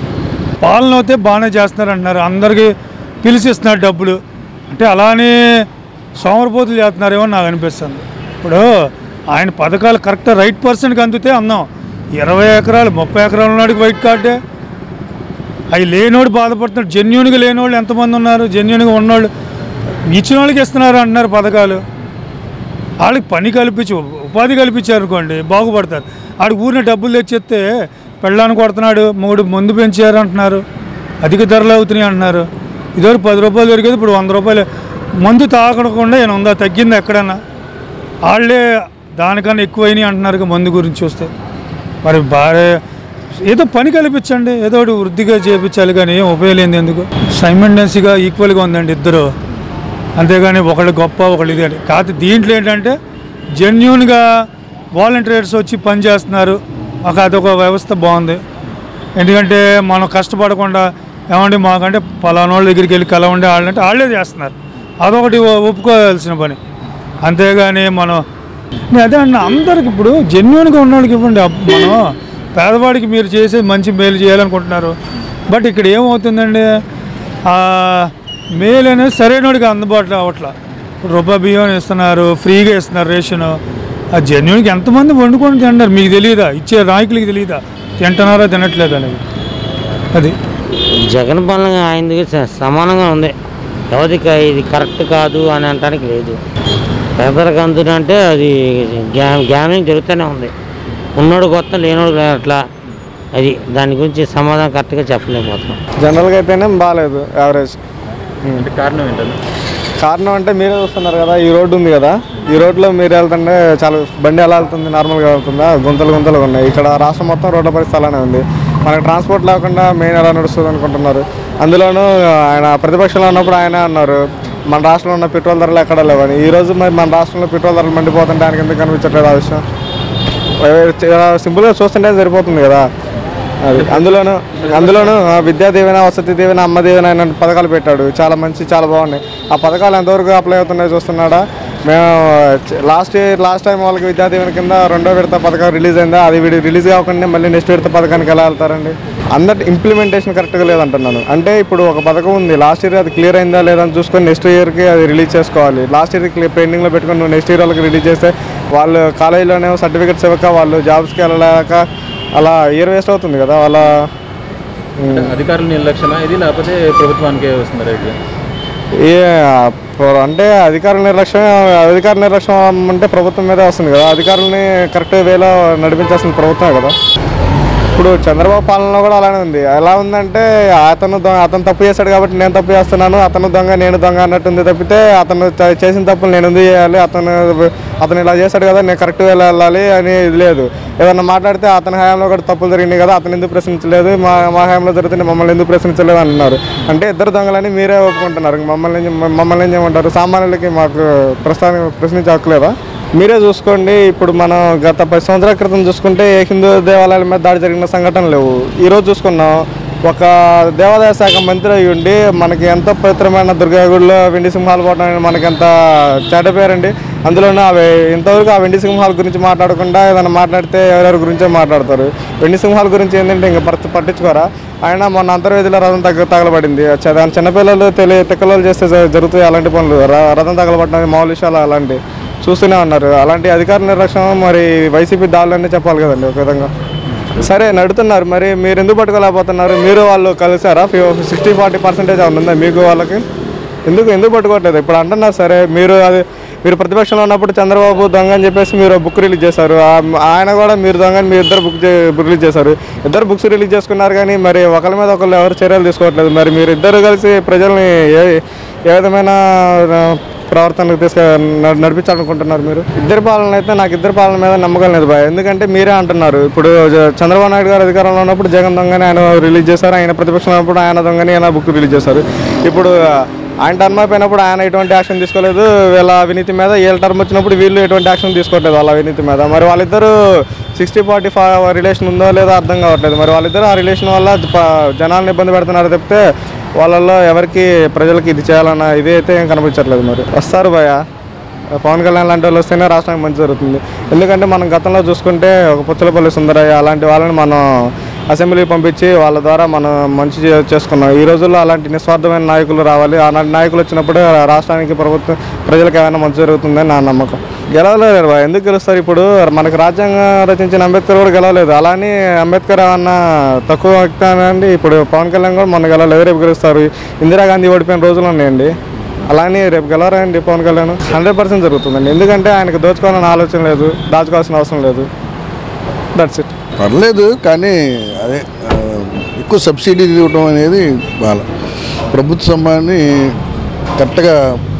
పాలన అయితే బాగానే చేస్తున్నారు అంటున్నారు అందరికీ పిలిచిస్తున్నారు డబ్బులు అంటే అలానే సోమరపోతులు చేస్తున్నారేమో నాకు అనిపిస్తుంది ఇప్పుడు ఆయన పథకాలు కరెక్ట్ రైట్ పర్సన్కి అందుతే అందాం ఇరవై ఎకరాలు ముప్పై ఎకరాలు ఉన్నాడికి వైట్ కార్డే అవి లేనోడు బాధపడుతున్నాడు జెన్యున్గా లేనోళ్ళు ఎంతమంది ఉన్నారు జెన్యున్గా ఉన్నోళ్ళు ఇచ్చిన వాళ్ళకి ఇస్తున్నారు అంటున్నారు పథకాలు వాళ్ళకి పని కల్పించి ఉపాధి కల్పించారు అనుకోండి బాగుపడతారు ఆడికి ఊరిని డబ్బులు తెచ్చిస్తే పెళ్ళాన్ని కొడుతున్నాడు మూడు మందు పెంచారు అంటున్నారు అధిక ధరలు అవుతున్నాయి అంటున్నారు ఇదివరకు పది రూపాయలు దొరికేది ఇప్పుడు వంద రూపాయలు మందు తాగకుండా ఏమైనా ఉందా తగ్గిందా ఎక్కడన్నా వాళ్ళే దానికన్నా ఎక్కువైనాయి అంటున్నారు ఇక మందు గురించి చూస్తే మరి భార్య ఏదో పని కల్పించండి ఏదో ఒకటి వృద్ధిగా చేయించాలి కానీ ఏం ఉపయోగం లేనిది ఎందుకు సైమెండెన్సీగా ఈక్వల్గా ఉందండి ఇద్దరు అంతేగాని ఒకళ్ళు గొప్ప ఒకళ్ళు ఇది అని కాకపోతే దీంట్లో ఏంటంటే జెన్యున్గా వాలంటీర్స్ వచ్చి పని చేస్తున్నారు ఒక అదొక వ్యవస్థ బాగుంది ఎందుకంటే మనం కష్టపడకుండా ఏమండి మాకంటే పలానా వాళ్ళ దగ్గరికి వెళ్ళి కలవండి వాళ్ళంటే వాళ్ళే చేస్తున్నారు అదొకటి ఒ- ఒప్పుకోవాల్సిన పని అంతేగాని మనం నేను అదే అన్న అందరికి ఇప్పుడు జెన్యున్గా ఉన్న వాళ్ళకి ఇవ్వండి అప్- మనం పేదవాడికి మీరు చేసే మంచి మేలు చేయాలనుకుంటున్నారు బట్ ఇక్కడ ఏమవుతుందండి ఆ మేలు అనేది సరైనడికి అందుబాటులో అవ్వట్లా ఇప్పుడు రూపాయి బియ్యం ఇస్తున్నారు ఫ్రీగా ఇస్తున్నారు రేషన్ ఆ జెన్యున్కి ఎంతమంది వండుకొని తింటారు మీకు తెలియదా ఇచ్చే నాయకులకి తెలియదా తింటున్నారా తినట్లేదు అనేది అది జగన్ పాలన ఆయనది స- సమానంగా ఉంది ఎవరికి ఇది కరెక్ట్ కాదు అని అనడానికి లేదు పేదలకు అందున అంటే అది గ్యా గ్యామింగ్ జరుగుతూనే ఉంది ఉన్నోడు కొత్త లేనోడు అట్లా అది దాని గురించి సమాధానం కరెక్ట్గా చెప్పలేకపోతున్నాం జనరల్గా అయితేనే బాగాలేదు యావరేజ్ అంటే కారణం ఏంటంటే కారణం అంటే మీరే చూస్తున్నారు కదా ఈ రోడ్డు ఉంది కదా ఈ రోడ్లో మీరు వెళ్తుంటే చాలా బండి ఎలా వెళ్తుంది నార్మల్గా వెళ్తుందా గుంతలు గుంతలు ఉన్నాయి ఇక్కడ రాష్ట్రం మొత్తం రోడ్ల పరిస్థితి అలానే ఉంది మనకి ట్రాన్స్పోర్ట్ లేకుండా మెయిన్ ఎలా నడుస్తుంది అనుకుంటున్నారు అందులోనూ ఆయన ప్రతిపక్షంలో ఉన్నప్పుడు ఆయన అన్నారు మన రాష్ట్రంలో ఉన్న పెట్రోల్ ధరలు ఎక్కడ లేవని ఈ రోజు మరి మన రాష్ట్రంలో పెట్రోల్ ధరలు మండిపోతుంటే ఆయనకి ఎందుకు కనిపించట్లేదు ఆ విషయం చాలా సింపుల్గా చూస్తుంటే సరిపోతుంది కదా అది అందులోను అందులోను ఆ, విద్యా దీవెన వసతి దీవెన అమ్మ దీవెన అనే పథకాలు పెట్టాడు చాలా మంచి చాలా బాగున్నాయి ఆ పథకాలు ఎంతవరకు అప్లై అవుతున్నాయో చూస్తున్నాడా మేము లాస్ట్ ఇయర్ లాస్ట్ టైం వాళ్ళకి విద్యా దీవెన కింద రెండో విడత పథకం రిలీజ్ అయిందా అది వీడి రిలీజ్ కాకుండా మళ్ళీ నెక్స్ట్ విడత పథకానికి ఎలా వెళ్తారండి అందరి ఇంప్లిమెంటేషన్ కరెక్ట్గా లేదంటున్నాను అంటే ఇప్పుడు ఒక పథకం ఉంది లాస్ట్ ఇయర్ అది క్లియర్ అయిందా లేదా అని చూసుకొని నెక్స్ట్ ఇయర్కి అది రిలీజ్ చేసుకోవాలి లాస్ట్ ఇయర్ క్లియర్ పెండింగ్లో పెట్టుకొని నువ్వు నెక్స్ట్ ఇయర్ వాళ్ళకి రిలీజ్ చేస్తే వాళ్ళు కాలేజీలోనే సర్టిఫికెట్స్ ఇవ్వక వాళ్ళు జాబ్స్కి వెళ్ళలేక అలా ఇయర్ వేస్ట్ అవుతుంది కదా వాళ్ళ అంటే అధికారుల నిర్లక్ష్యమా ఇది లేకపోతే ప్రభుత్వానికే వస్తుందా రైట్ ఏ ప- అంటే అధికార నిర్లక్ష్యం అధికార నిర్లక్ష్యం అంటే ప్రభుత్వం మీదే వస్తుంది కదా అధికారులని కరెక్ట్ వేలో నడిపించాల్సిన ప్రభుత్వమే కదా ఇప్పుడు చంద్రబాబు పాలనలో కూడా అలానే ఉంది ఎలా ఉందంటే అతను దొంగ అతను తప్పు చేశాడు కాబట్టి నేను తప్పు చేస్తున్నాను అతను దొంగ నేను దొంగ అన్నట్టుంది తప్పితే అతను చ- చేసిన తప్పులు నేను ఎందుకు చేయాలి అతను అతను ఇలా చేశాడు కదా నేను కరెక్ట్ వేలో వెళ్ళాలి అని ఇది లేదు ఏదన్నా మాట్లాడితే అతని హయాంలో కూడా తప్పులు జరిగినాయి కదా అతను ఎందుకు ప్రశ్నించలేదు మా మా హయాంలో జరుగుతుంది మమ్మల్ని ఎందుకు ప్రశ్నించలేదు అంటున్నారు అంటే ఇద్దరు దొంగలని మీరే ఒప్పుకుంటున్నారు ఇంక మమ్మల్ని ఏం చే- మమ్మల్ని ఏం చేయమంటారు సామాన్యులకి మాకు ప్రస్తుతానికి ప్రశ్నించే హక్కు లేదా మీరే చూసుకోండి ఇప్పుడు మనం గత పది సంవత్సరాల క్రితం చూసుకుంటే ఏ హిందూ దేవాలయాల మీద దాడి జరిగిన సంఘటనలు లేవు ఈరోజు చూసుకున్నాం ఒక దేవాదాయ శాఖ మంత్రి అయి ఉండి మనకి ఎంతో పవిత్రమైన దుర్గా గుడిలో వెండి సింహాలు పోవడం మనకి ఎంత చెడ్డ పేరండి అందులోనూ అవి ఇంతవరకు ఆ వెండి సింహాల గురించి మాట్లాడకుండా ఏదైనా మాట్లాడితే ఎవరెవరి గురించో మాట్లాడతారు వెండి సింహాల గురించి ఏంటంటే ఇంకా పట్ట పట్టించుకోరా ఆయన మొన్న అంతర్వేదిలో రథం తగ్గ తగలబడింది చ- దాని చిన్నపిల్లలు తెలియ తిక్కలు చేస్తే జ- జరుగుతాయి అలాంటి పనులు ర- రథం తగలబడడం మామూలు విషయాలు అలాంటి చూస్తూనే ఉన్నారు అలాంటి అధికార నిర్లక్ష్యం మరి వైసీపీ దాడులన్నీ చెప్పాలి కదండి ఒక విధంగా సరే నడుతున్నారు మరి మీరు ఎందుకు పట్టుకోలేకపోతున్నారు మీరు వాళ్ళు కలిసారా సిక్స్టీ ఫార్టీ పర్సెంటేజ్ ఉందా మీకు వాళ్ళకి ఎందుకు ఎందుకు పట్టుకోవట్లేదు ఇప్పుడు అంటున్నారు సరే మీరు అది మీరు ప్రతిపక్షంలో ఉన్నప్పుడు చంద్రబాబు దొంగ అని చెప్పేసి మీరు బుక్ రిలీజ్ చేశారు ఆ- ఆయన కూడా మీరు దొంగ అని మీరు ఇద్దరు బుక్ బుక్ రిలీజ్ చేశారు ఇద్దరు బుక్స్ రిలీజ్ చేసుకున్నారు కానీ మరి ఒకరి మీద ఒకరు ఎవరు చర్యలు తీసుకోవట్లేదు మరి మీరు ఇద్దరు కలిసి ప్రజల్ని ఏ ఏ విధమైన ఆ, ప్రవర్తనకు తీసుకు న- నడిపించాలనుకుంటున్నారు మీరు ఇద్దరి పాలన అయితే నాకు ఇద్దరి పాలన మీద నమ్మకం లేదు బాయ్ ఎందుకంటే మీరే అంటున్నారు ఇప్పుడు జ- చంద్రబాబు నాయుడు గారు అధికారంలో ఉన్నప్పుడు జగన్ దొంగని ఆయన రిలీజ్ చేశారు ఆయన ప్రతిపక్షంలో ఉన్నప్పుడు ఆయన దొంగని ఆయన బుక్ రిలీజ్ చేశారు ఇప్పుడు ఆయన టర్మ్ అయిపోయినప్పుడు ఆయన ఎటువంటి యాక్షన్ తీసుకోలేదు వీళ్ళ అవినీతి మీద వీళ్ళ టర్మ్ వచ్చినప్పుడు వీళ్ళు ఎటువంటి యాక్షన్ తీసుకోవట్లేదు వాళ్ళ అవినీతి మీద మరి వాళ్ళిద్దరూ సిక్స్టీ ఫార్టీ రిలేషన్ ఉందో లేదో అర్థం కావట్లేదు మరి వాళ్ళిద్దరు ఆ రిలేషన్ వల్ల ప- జనాలను ఇబ్బంది పెడుతున్నారు తప్పితే వాళ్ళల్లో ఎవరికి ప్రజలకి ఇది చేయాలన్న ఇది అయితే ఏం కనిపించట్లేదు మరి వస్తారు భయ పవన్ కళ్యాణ్ లాంటి వాళ్ళు వస్తేనే రాష్ట్రానికి మంచి జరుగుతుంది ఎందుకంటే మనం గతంలో చూసుకుంటే ఒక పుచ్చలపల్లి సుందరయ్య అలాంటి వాళ్ళని మనం అసెంబ్లీకి పంపించి వాళ్ళ ద్వారా మనం మంచి చే- చేసుకున్నాం ఈ రోజుల్లో అలాంటి నిస్వార్థమైన నాయకులు రావాలి అలాంటి నాయకులు వచ్చినప్పుడు రాష్ట్రానికి ప్రభుత్వం ప్రజలకు ఏమైనా మంచి జరుగుతుందని నా నమ్మకం గెలవలేరు భయ. ఎందుకు గెలుస్తారు ఇప్పుడు మనకు రాజ్యాంగం రచించిన అంబేద్కర్ కూడా గెలవలేదు అలానే అంబేద్కర్ ఏమన్నా తక్కువ వ్యక్తి అండి ఇప్పుడు పవన్ కళ్యాణ్ కూడా మొన్న గెలవలేదు రేపు గెలుస్తారు ఇందిరాగాంధీ ఓడిపోయిన రోజులు ఉన్నాయండి అలానే రేపు గెలవరండి పవన్ కళ్యాణ్ హండ్రెడ్ పర్సెంట్ జరుగుతుందండి ఎందుకంటే ఆయనకు దోచుకోవాలని ఆలోచన లేదు దాచుకోవాల్సిన అవసరం లేదు దట్స్ ఇట్ పర్లేదు కానీ అదే ఆ, ఎక్కువ సబ్సిడీ ఇవ్వడం అనేది బాగా ప్రభుత్వ సొమ్మాన్ని కరెక్ట్గా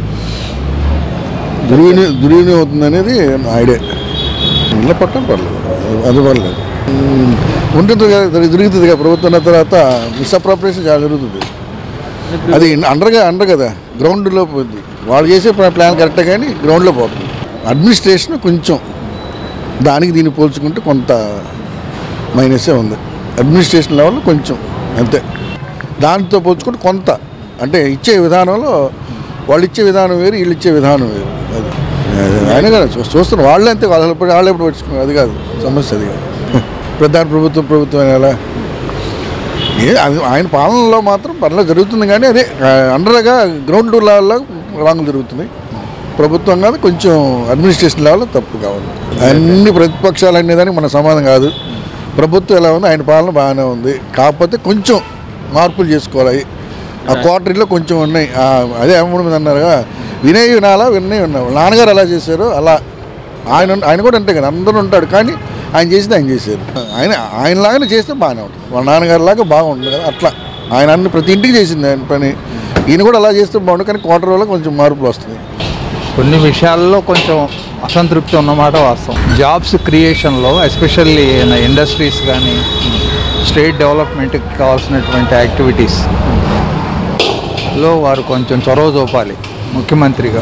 దుర్విని దుర్వినియోగం అవుతుంది అనేది నా ఐడియా ఇళ్ళ పట్టడం పర్లేదు అది పర్లేదు ఉమ్, ఉంటుంది కదా జరుగుతుంది కదా ప్రభుత్వం ఉన్న తర్వాత మిస్అప్రాపరేషన్ చాలా జరుగుతుంది అది అండర్గా అండర్ కదా గ్రౌండ్లో పోతుంది వాళ్ళు చేసే ప్లా- ప్లాన్ కరెక్టే కానీ గ్రౌండ్లో పోతుంది అడ్మినిస్ట్రేషన్ కొంచెం దానికి దీన్ని పోల్చుకుంటే కొంత మైనసే ఉంది అడ్మినిస్ట్రేషన్ లెవెల్లో కొంచెం అంతే దాంతో పోల్చుకుంటే కొంత అంటే ఇచ్చే విధానంలో వాళ్ళు ఇచ్చే విధానం వేరు వీళ్ళు ఇచ్చే విధానం వేరు అది అది ఆయన కదా చూ- చూస్తున్నారు వాళ్ళే అంతే వాళ్ళు ఎప్పుడు వాళ్ళు ఎప్పుడు పట్టించుకున్నారు అది కాదు సమస్య అది కాదు ప్రధాన ప్రభుత్వం ప్రభుత్వం ఎలా ఏ అది ఆయన పాలనలో మాత్రం పర్లేదు జరుగుతుంది కానీ అదే ఆ, అండర్గా గ్రౌండ్ లెవెల్లో రాంగులు జరుగుతున్నాయి ప్రభుత్వం కాదు కొంచెం అడ్మినిస్ట్రేషన్ లెవెల్లో తప్పు కావాలి అన్ని ప్రతిపక్షాలు అనేదానికి మన సమాధానం కాదు ప్రభుత్వం ఎలా ఉంది ఆయన పాలన బాగానే ఉంది కాకపోతే కొంచెం మార్పులు చేసుకోవాలి ఆ క్వార్టరీలో కొంచెం ఉన్నాయి ఆ, అదే అమ్మడి మీద అన్నారుగా వినయ్ వినాలా వినయ్ విన్నావు నాన్నగారు ఎలా చేశారో అలా ఆయన ఆయన కూడా అంతే కదా అందరూ ఉంటాడు కానీ ఆయన చేసింది ఆయన చేశారు ఆయన ఆయనలాగానే చేస్తే బాగానే ఉంటుంది వాళ్ళ నాన్నగారి లాగా బాగుంటుంది కదా అట్లా ఆయన అన్ని ప్రతి ఇంటికి చేసింది ఆయన పని ఈయన కూడా అలా చేస్తే బాగుంటుంది కానీ క్వార్టర్ వల్ల కొంచెం మార్పులు వస్తుంది కొన్ని విషయాల్లో కొంచెం అసంతృప్తి ఉన్నమాట వాస్తవం జాబ్స్ క్రియేషన్లో ఎస్పెషల్లీ ఇండస్ట్రీస్ కానీ స్టేట్ డెవలప్మెంట్కి కావాల్సినటువంటి యాక్టివిటీస్ లో వారు కొంచెం చొరవ చూపాలి ముఖ్యమంత్రిగా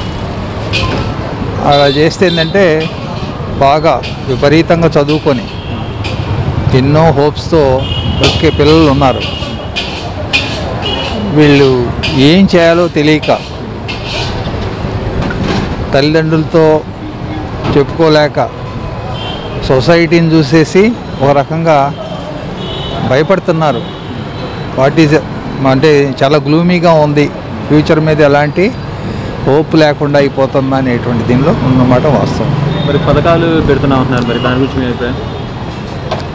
అలా చేస్తే ఏంటంటే బాగా విపరీతంగా చదువుకొని ఎన్నో హోప్స్తో బతికే పిల్లలు ఉన్నారు వీళ్ళు ఏం చేయాలో తెలియక తల్లిదండ్రులతో చెప్పుకోలేక సొసైటీని చూసేసి ఒక రకంగా భయపడుతున్నారు వాట్ ఈజ్ అంటే చాలా గ్లూమీగా ఉంది ఫ్యూచర్ మీద ఎలాంటి హోప్ లేకుండా అయిపోతుందా అనేటువంటి దీనిలో ఉన్నమాట వాస్తవం మరి పథకాలు పెడుతున్నాం అంటున్నారు మరి దాని గురించి మీ అభిప్రాయం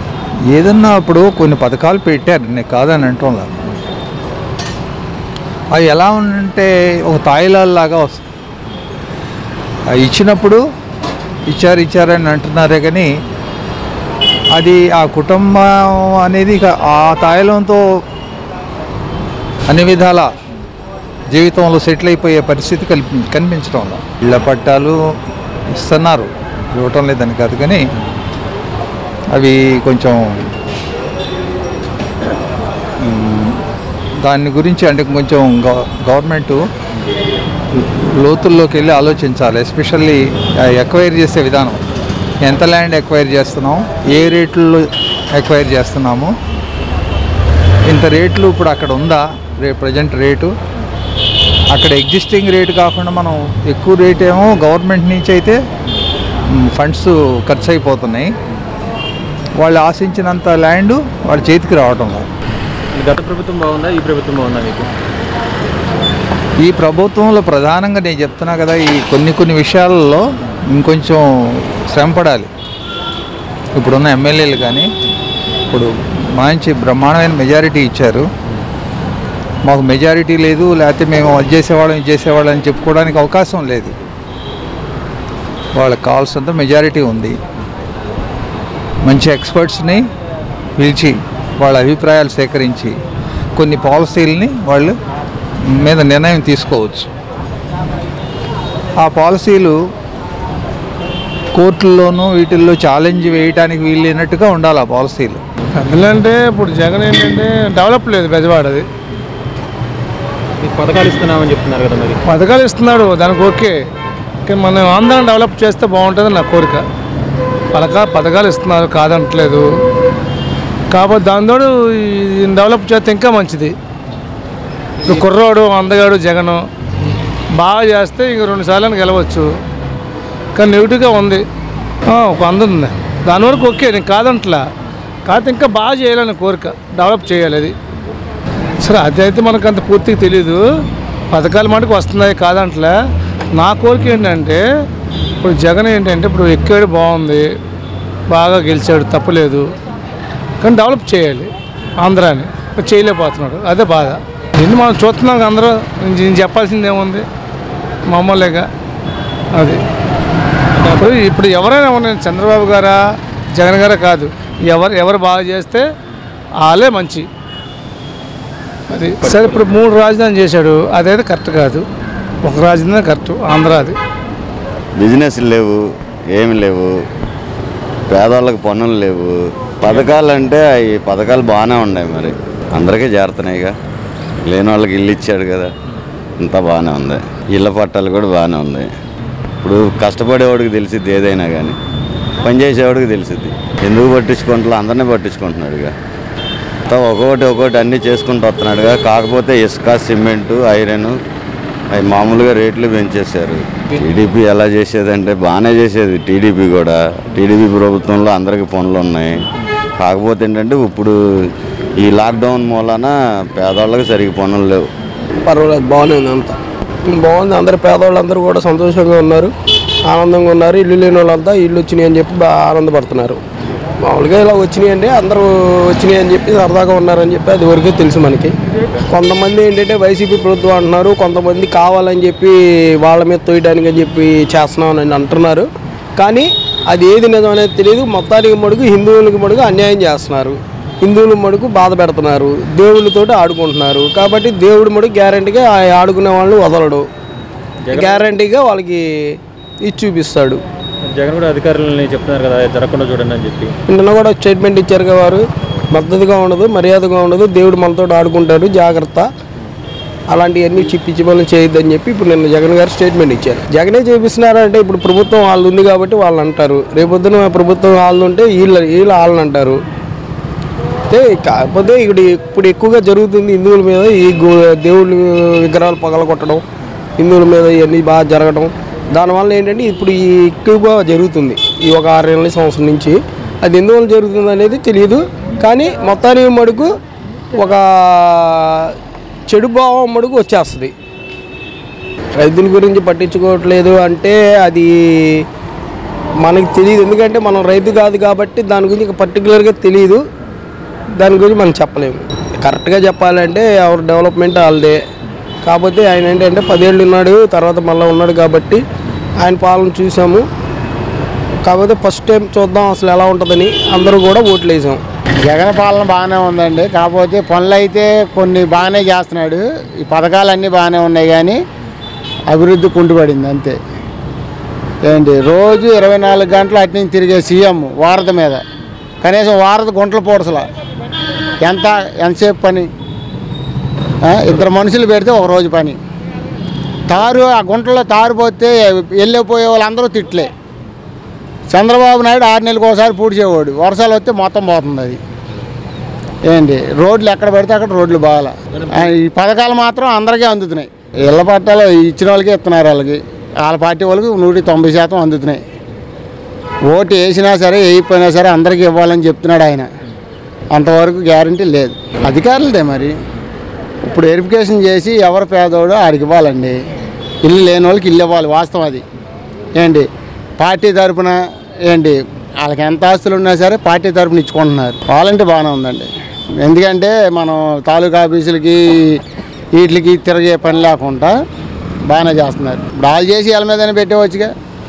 ఏదన్నా ఇప్పుడు కొన్ని పథకాలు పెట్టారు నేను కాదని అంటోంలా అది ఎలా ఉంటే ఒక తాయిలాల్ లాగా వస్తుంది ఆ ఇచ్చినప్పుడు ఇచ్చారు ఇచ్చారని అంటున్నారే కానీ అది ఆ కుటుంబం అనేది ఇక ఆ తాయిలంతో అన్ని విధాల జీవితంలో సెటిల్ అయిపోయే పరిస్థితి కల్పి కనిపించడం లేదు. ఇళ్ళ పట్టాలు ఇస్తున్నారు ఇవ్వటం లేదని కాదు కానీ అవి కొంచెం మ్, దాని గురించి అంటే కొంచెం గవ- గవర్నమెంట్ లోతుల్లోకి వెళ్ళి ఆలోచించాలి ఎస్పెషల్లీ ఎక్వైర్ చేసే విధానం ఎంత ల్యాండ్ ఎక్వైర్ చేస్తున్నాం ఏ రేట్లో ఎక్వైర్ చేస్తున్నాము ఇంత రేట్లు ఇప్పుడు అక్కడ ఉందా రే ప్రజెంట్ రేటు అక్కడ ఎగ్జిస్టింగ్ రేటు కాకుండా మనం ఎక్కువ రేట్ ఏమో గవర్నమెంట్ నుంచి అయితే ఫండ్స్ ఖర్చు అయిపోతున్నాయి వాళ్ళు ఆశించినంత ల్యాండ్ వాళ్ళ చేతికి రావటం లేదు గత ప్రభుత్వం బాగుందా ఈ ప్రభుత్వం బాగుందా మీకు ఈ ప్రభుత్వంలో ప్రధానంగా నేను చెప్తున్నా కదా ఈ కొన్ని కొన్ని విషయాలలో ఇంకొంచెం శ్రమ పడాలి ఇప్పుడున్న ఎమ్మెల్యేలు కానీ ఇప్పుడు మంచి బ్రహ్మాండమైన మెజారిటీ ఇచ్చారు మాకు మెజారిటీ లేదు లేకపోతే మేము అది చేసేవాళ్ళం ఇది చేసేవాళ్ళం అని చెప్పుకోవడానికి అవకాశం లేదు వాళ్ళకి కావాల్సినంత మెజారిటీ ఉంది మంచి ఎక్స్పర్ట్స్ని పిలిచి వాళ్ళ అభిప్రాయాలు సేకరించి కొన్ని పాలసీలని వాళ్ళు మీద నిర్ణయం తీసుకోవచ్చు ఆ పాలసీలు కోర్టుల్లోనూ వీటిల్లో ఛాలెంజ్ వేయటానికి వీలైనట్టుగా ఉండాలి ఆ పాలసీలు ఎందుకంటే ఇప్పుడు జగన్ ఏంటంటే డెవలప్ లేదు బెజవాడది మీకు పథకాలు ఇస్తున్నామని చెప్తున్నారు కదా మరి పథకాలు ఇస్తున్నాడు దానికి ఓకే కానీ మనం ఆంధ్రాన్ని డెవలప్ చేస్తే బాగుంటుంది నా కోరిక పథకా పథకాలు ఇస్తున్నారు కాదంటలేదు కాబట్టి దానితోడు ఈయన డెవలప్ చేస్తే ఇంకా మంచిది ఇప్పుడు కుర్రోడు అందగాడు జగను బాగా చేస్తే ఇంక రెండు సార్లు గెలవచ్చు కానీ నెగిటివ్గా ఉంది ఆ, ఒక అందుంది దాని వరకు ఓకే నేను కాదంటలా కాకపోతే ఇంకా బాగా చేయాలని కోరిక డెవలప్ చేయాలి అది సరే అదైతే మనకు అంత పూర్తిగా తెలీదు పథకాలు మటుకు వస్తున్నాయి కాదంటలే నా కోరిక ఏంటంటే ఇప్పుడు జగన్ ఏంటంటే ఇప్పుడు ఎక్కాడు బాగుంది బాగా గెలిచాడు తప్పలేదు కానీ డెవలప్ చేయాలి ఆంధ్రాని ఇప్పుడు చేయలేకపోతున్నాడు అదే బాధ దీన్ని మనం చూస్తున్నాం కదా అందరూ నేను చెప్పాల్సింది ఏముంది మామూలుగా అది ఇప్పుడు ఇప్పుడు ఎవరైనా ఉన్నాయి చంద్రబాబు గారా జగన్ గారా కాదు ఎవరు ఎవరు బాగా చేస్తే వాళ్ళే మంచి అది సరే ఇప్పుడు మూడు రాజధాని చేశాడు అదైతే కరెక్ట్ కాదు ఒక రాజధాని కరెక్ట్ ఆంధ్ర అది బిజినెస్ లేవు ఏమి లేవు పేదవాళ్ళకి పనులు లేవు పథకాలు అంటే ఈ పథకాలు బాగానే ఉన్నాయి మరి అందరికీ చేరుతున్నాయిగా లేని వాళ్ళకి ఇల్లు ఇచ్చాడు కదా అంతా బాగానే ఉంది ఇళ్ళ పట్టాలు కూడా బాగానే ఉంది ఇప్పుడు కష్టపడేవాడికి తెలిసిద్ది ఏదైనా కానీ పనిచేసేవాడికి తెలిసిద్ది ఎందుకు పట్టించుకుంటున్నా అందరినీ పట్టించుకుంటున్నాడుగా అంతా ఒక్కొక్కటి ఒక్కొక్కటి అన్నీ చేసుకుంటూ వస్తున్నాడుగా కాకపోతే ఇసుక సిమెంటు ఐరన్ అవి మామూలుగా రేట్లు పెంచేశారు టీడీపీ ఎలా చేసేదంటే బాగానే చేసేది టీడీపీ కూడా టీడీపీ ప్రభుత్వంలో అందరికీ పనులు ఉన్నాయి కాకపోతే ఏంటంటే ఇప్పుడు ఈ లాక్డౌన్ మూలాన పేదవాళ్ళకి సరిగ్గా పనులు లేవు పర్వాలేదు బాగానే ఉంది అంతా బాగుంది అందరు పేదవాళ్ళందరూ కూడా సంతోషంగా ఉన్నారు ఆనందంగా ఉన్నారు ఇల్లు లేని వాళ్ళంతా ఇల్లు వచ్చినాయి అని చెప్పి బాగా ఆనందపడుతున్నారు మామూలుగా ఇలా వచ్చినాయి అంటే అందరూ వచ్చినాయి అని చెప్పి సరదాగా ఉన్నారని చెప్పి అది వరకే తెలుసు మనకి కొంతమంది ఏంటంటే వైసీపీ ప్రభుత్వం అంటున్నారు కొంతమంది కావాలని చెప్పి వాళ్ళ మీద తోయడానికి అని చెప్పి చేస్తున్నాం అని అంటున్నారు కానీ అది ఏది నిజం అనేది తెలియదు మొత్తానికి మడుగు హిందువులకి మడుగు అన్యాయం చేస్తున్నారు హిందువుల మడుగు బాధ పెడుతున్నారు దేవుళ్ళతోటి ఆడుకుంటున్నారు కాబట్టి దేవుడి మడుగు గ్యారంటీగా ఆడుకునే వాళ్ళని వదలడు గ్యారంటీగా వాళ్ళకి ఇచ్చి చూపిస్తాడు జగన్ కూడా అధికారులని చెప్తున్నారు కదా జరగకుండా చూడండి అని చెప్పి నిన్న కూడా స్టేట్మెంట్ ఇచ్చారు కదా వారు మద్దతుగా ఉండదు మర్యాదగా ఉండదు దేవుడు మనతో ఆడుకుంటాడు జాగ్రత్త అలాంటివన్నీ చిప్పిచ్చి మనం చేయొద్దని చెప్పి ఇప్పుడు నిన్న జగన్ గారు స్టేట్మెంట్ ఇచ్చారు జగనే చేపిస్తున్నారంటే ఇప్పుడు ప్రభుత్వం వాళ్ళు ఉంది కాబట్టి వాళ్ళు అంటారు రేపొద్దున ప్రభుత్వం వాళ్ళు ఉంటే వీళ్ళ వీళ్ళు వాళ్ళని అంటారు అయితే కాకపోతే ఇక్కడ ఇప్పుడు ఎక్కువగా జరుగుతుంది హిందువుల మీద ఈ గు- దేవుళ్ళ విగ్రహాలు పగలగొట్టడం హిందువుల మీద ఇవన్నీ బాగా జరగడం దానివల్ల ఏంటంటే ఇప్పుడు ఈ ఎక్కువగా జరుగుతుంది ఈ ఒక ఆరు నెలల సంవత్సరం నుంచి అది ఎందువల్ల జరుగుతుంది అనేది తెలియదు కానీ మొత్తానికి మడుకు ఒక చెడు భావం మడుకు వచ్చేస్తుంది రైతుల గురించి పట్టించుకోవట్లేదు అంటే అది మనకి తెలియదు ఎందుకంటే మనం రైతు కాదు కాబట్టి దాని గురించి పర్టికులర్గా తెలియదు దాని గురించి మనం చెప్పలేము కరెక్ట్గా చెప్పాలంటే ఎవరు డెవలప్మెంట్ వాళ్ళదే కాకపోతే ఆయన ఏంటంటే పదేళ్ళు ఉన్నాడు తర్వాత మళ్ళీ ఉన్నాడు కాబట్టి ఆయన పాలన చూసాము కాకపోతే ఫస్ట్ టైం చూద్దాం అసలు ఎలా ఉంటుందని అందరూ కూడా ఓట్లు వేసాం జగన్ పాలన బాగానే ఉందండి కాకపోతే పనులు అయితే కొన్ని బాగానే చేస్తున్నాడు ఈ పథకాలన్నీ బాగానే ఉన్నాయి కానీ అభివృద్ధి కుంటుపడింది అంతే ఏంటి రోజు ఇరవై నాలుగు గంటలు అటు నుంచి తిరిగే సీఎం వారధ మీద కనీసం వారధ గుంటల పూడసల ఎంత ఎంతసేపు పని ఆ, ఇద్దరు మనుషులు పెడితే ఒక రోజు పని తారు ఆ గుంటలో తారు పోతే వెళ్ళిపోయే వాళ్ళందరూ తిట్లే చంద్రబాబు నాయుడు ఆరు నెలలకు ఒకసారి పూడ్చేవాడు వర్షాలు వస్తే మొత్తం పోతుంది అది ఏంటి రోడ్లు ఎక్కడ పడితే అక్కడ రోడ్లు బాగాల ఈ పథకాలు మాత్రం అందరికీ అందుతున్నాయి ఇళ్ళ పట్టాలు ఇచ్చిన వాళ్ళకి ఇస్తున్నారు వాళ్ళకి వాళ్ళ పార్టీ వాళ్ళకి నూటి తొంభై శాతం అందుతున్నాయి ఓటు వేసినా సరే వేయకపోయినా సరే అందరికీ ఇవ్వాలని చెప్తున్నాడు ఆయన అంతవరకు గ్యారంటీ లేదు అధికారులదే మరి ఇప్పుడు వెరిఫికేషన్ చేసి ఎవరు పేదోడో ఆడికి ఇవ్వాలండి ఇల్లు లేని వాళ్ళకి ఇల్లు ఇవ్వాలి వాస్తవం అది ఏంటి పార్టీ తరపున ఏంటి వాళ్ళకి ఎంత ఆస్తులు ఉన్నా సరే పార్టీ తరపున ఇచ్చుకుంటున్నారు వాళ్ళంటే బాగానే ఉందండి ఎందుకంటే మనం తాలూకా ఆఫీసులకి వీటికి తిరిగే పని లేకుండా బాగానే చేస్తున్నారు ఇప్పుడు వాళ్ళు చేసి వీళ్ళ మీదనే పెట్టేవచ్చుగా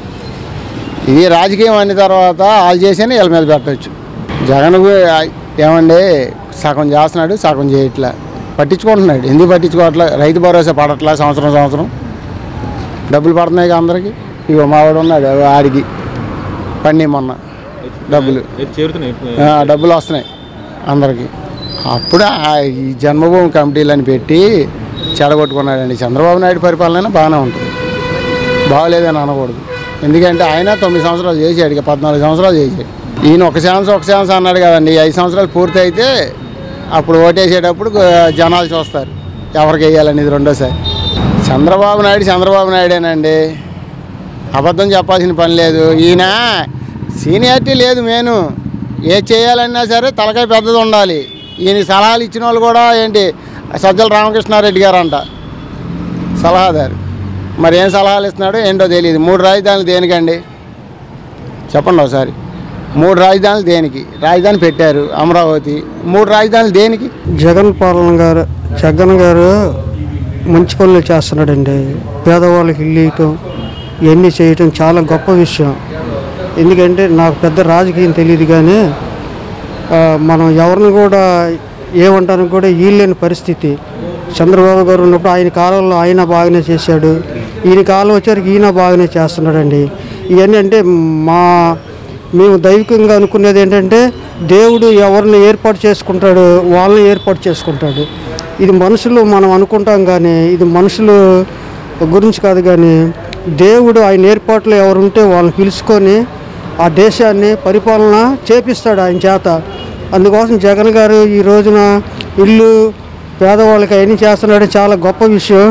ఇది రాజకీయం అన్న తర్వాత వాళ్ళు చేసేనే వీళ్ళ మీద పెట్టవచ్చు జగన్ గు- ఏమండి సగం చేస్తున్నాడు సగం చేయట్లా పట్టించుకుంటున్నాడు ఎందుకు పట్టించుకోవట్లే రైతు భరోసా పడట్లా సంవత్సరం సంవత్సరం డబ్బులు పడుతున్నాయి కదా అందరికి ఇగో మావాడు ఉన్నాడు ఆడికి పండి మొన్న డబ్బులు ఇది చేరుతున్నాయి ఆ, డబ్బులు వస్తున్నాయి అందరికి అప్పుడు ఆ ఈ జన్మభూమి కమిటీలని పెట్టి చెడగొట్టుకున్నాడండి చంద్రబాబు నాయుడు పరిపాలన బాగానే ఉంటుంది బాగలేదని అనకూడదు ఎందుకంటే ఆయన తొమ్మిది సంవత్సరాలు చేసాడు ఇక పద్నాలుగు సంవత్సరాలు చేసాడు ఈయన ఒక ఛాన్స్ ఒక ఛాన్స్ అన్నాడు కదండి ఈ ఐదు సంవత్సరాలు పూర్తి అయితే అప్పుడు ఓటేసేటప్పుడు గ- జనాలు చూస్తారు ఎవరికి వేయాలనేది రెండోసారి చంద్రబాబు నాయుడు చంద్రబాబు నాయుడేనండి అబద్ధం చెప్పాల్సిన పని లేదు ఈయన సీనియారిటీ లేదు మేను ఏ చేయాలన్నా సరే తలకాయ పెద్దది ఉండాలి ఈయన సలహాలు ఇచ్చిన వాళ్ళు కూడా ఏంటి సజ్జల రామకృష్ణారెడ్డి గారు అంట సలహాదారు మరి ఏం సలహాలు ఇస్తున్నాడో ఏంటో తెలియదు మూడు రాజధానులు దేనికండి చెప్పండి ఒకసారి మూడు రాజధానులు దేనికి రాజధాని పెట్టారు అమరావతి మూడు రాజధానులు దేనికి జగన్ పాలన గారు జగన్ గారు మంచి పనులు చేస్తున్నాడండి పేదవాళ్ళకి ఇల్లు ఇవ్వటం ఇవన్నీ చేయటం చాలా గొప్ప విషయం ఎందుకంటే నాకు పెద్ద రాజకీయం తెలియదు కానీ ఆ, మనం ఎవరిని కూడా ఏమంటానికి కూడా వీల్లేని పరిస్థితి చంద్రబాబు గారు ఉన్నప్పుడు ఆయన కాలంలో ఆయన బాగానే చేశాడు ఈయన కాలం వచ్చేసరికి ఈయన బాగానే చేస్తున్నాడండి ఇవన్నీ అంటే మా మేము దైవికంగా అనుకునేది ఏంటంటే దేవుడు ఎవరిని ఏర్పాటు చేసుకుంటాడు వాళ్ళని ఏర్పాటు చేసుకుంటాడు ఇది మనుషులు మనం అనుకుంటాం కానీ ఇది మనుషులు గురించి కాదు కానీ దేవుడు ఆయన ఏర్పాట్లు ఎవరుంటే వాళ్ళని పిలుచుకొని ఆ దేశాన్ని పరిపాలన చేపిస్తాడు ఆయన చేత అందుకోసం జగన్ గారు ఈ రోజున ఇల్లు పేదవాళ్ళకి అవన్నీ చేస్తున్నాడు చాలా గొప్ప విషయం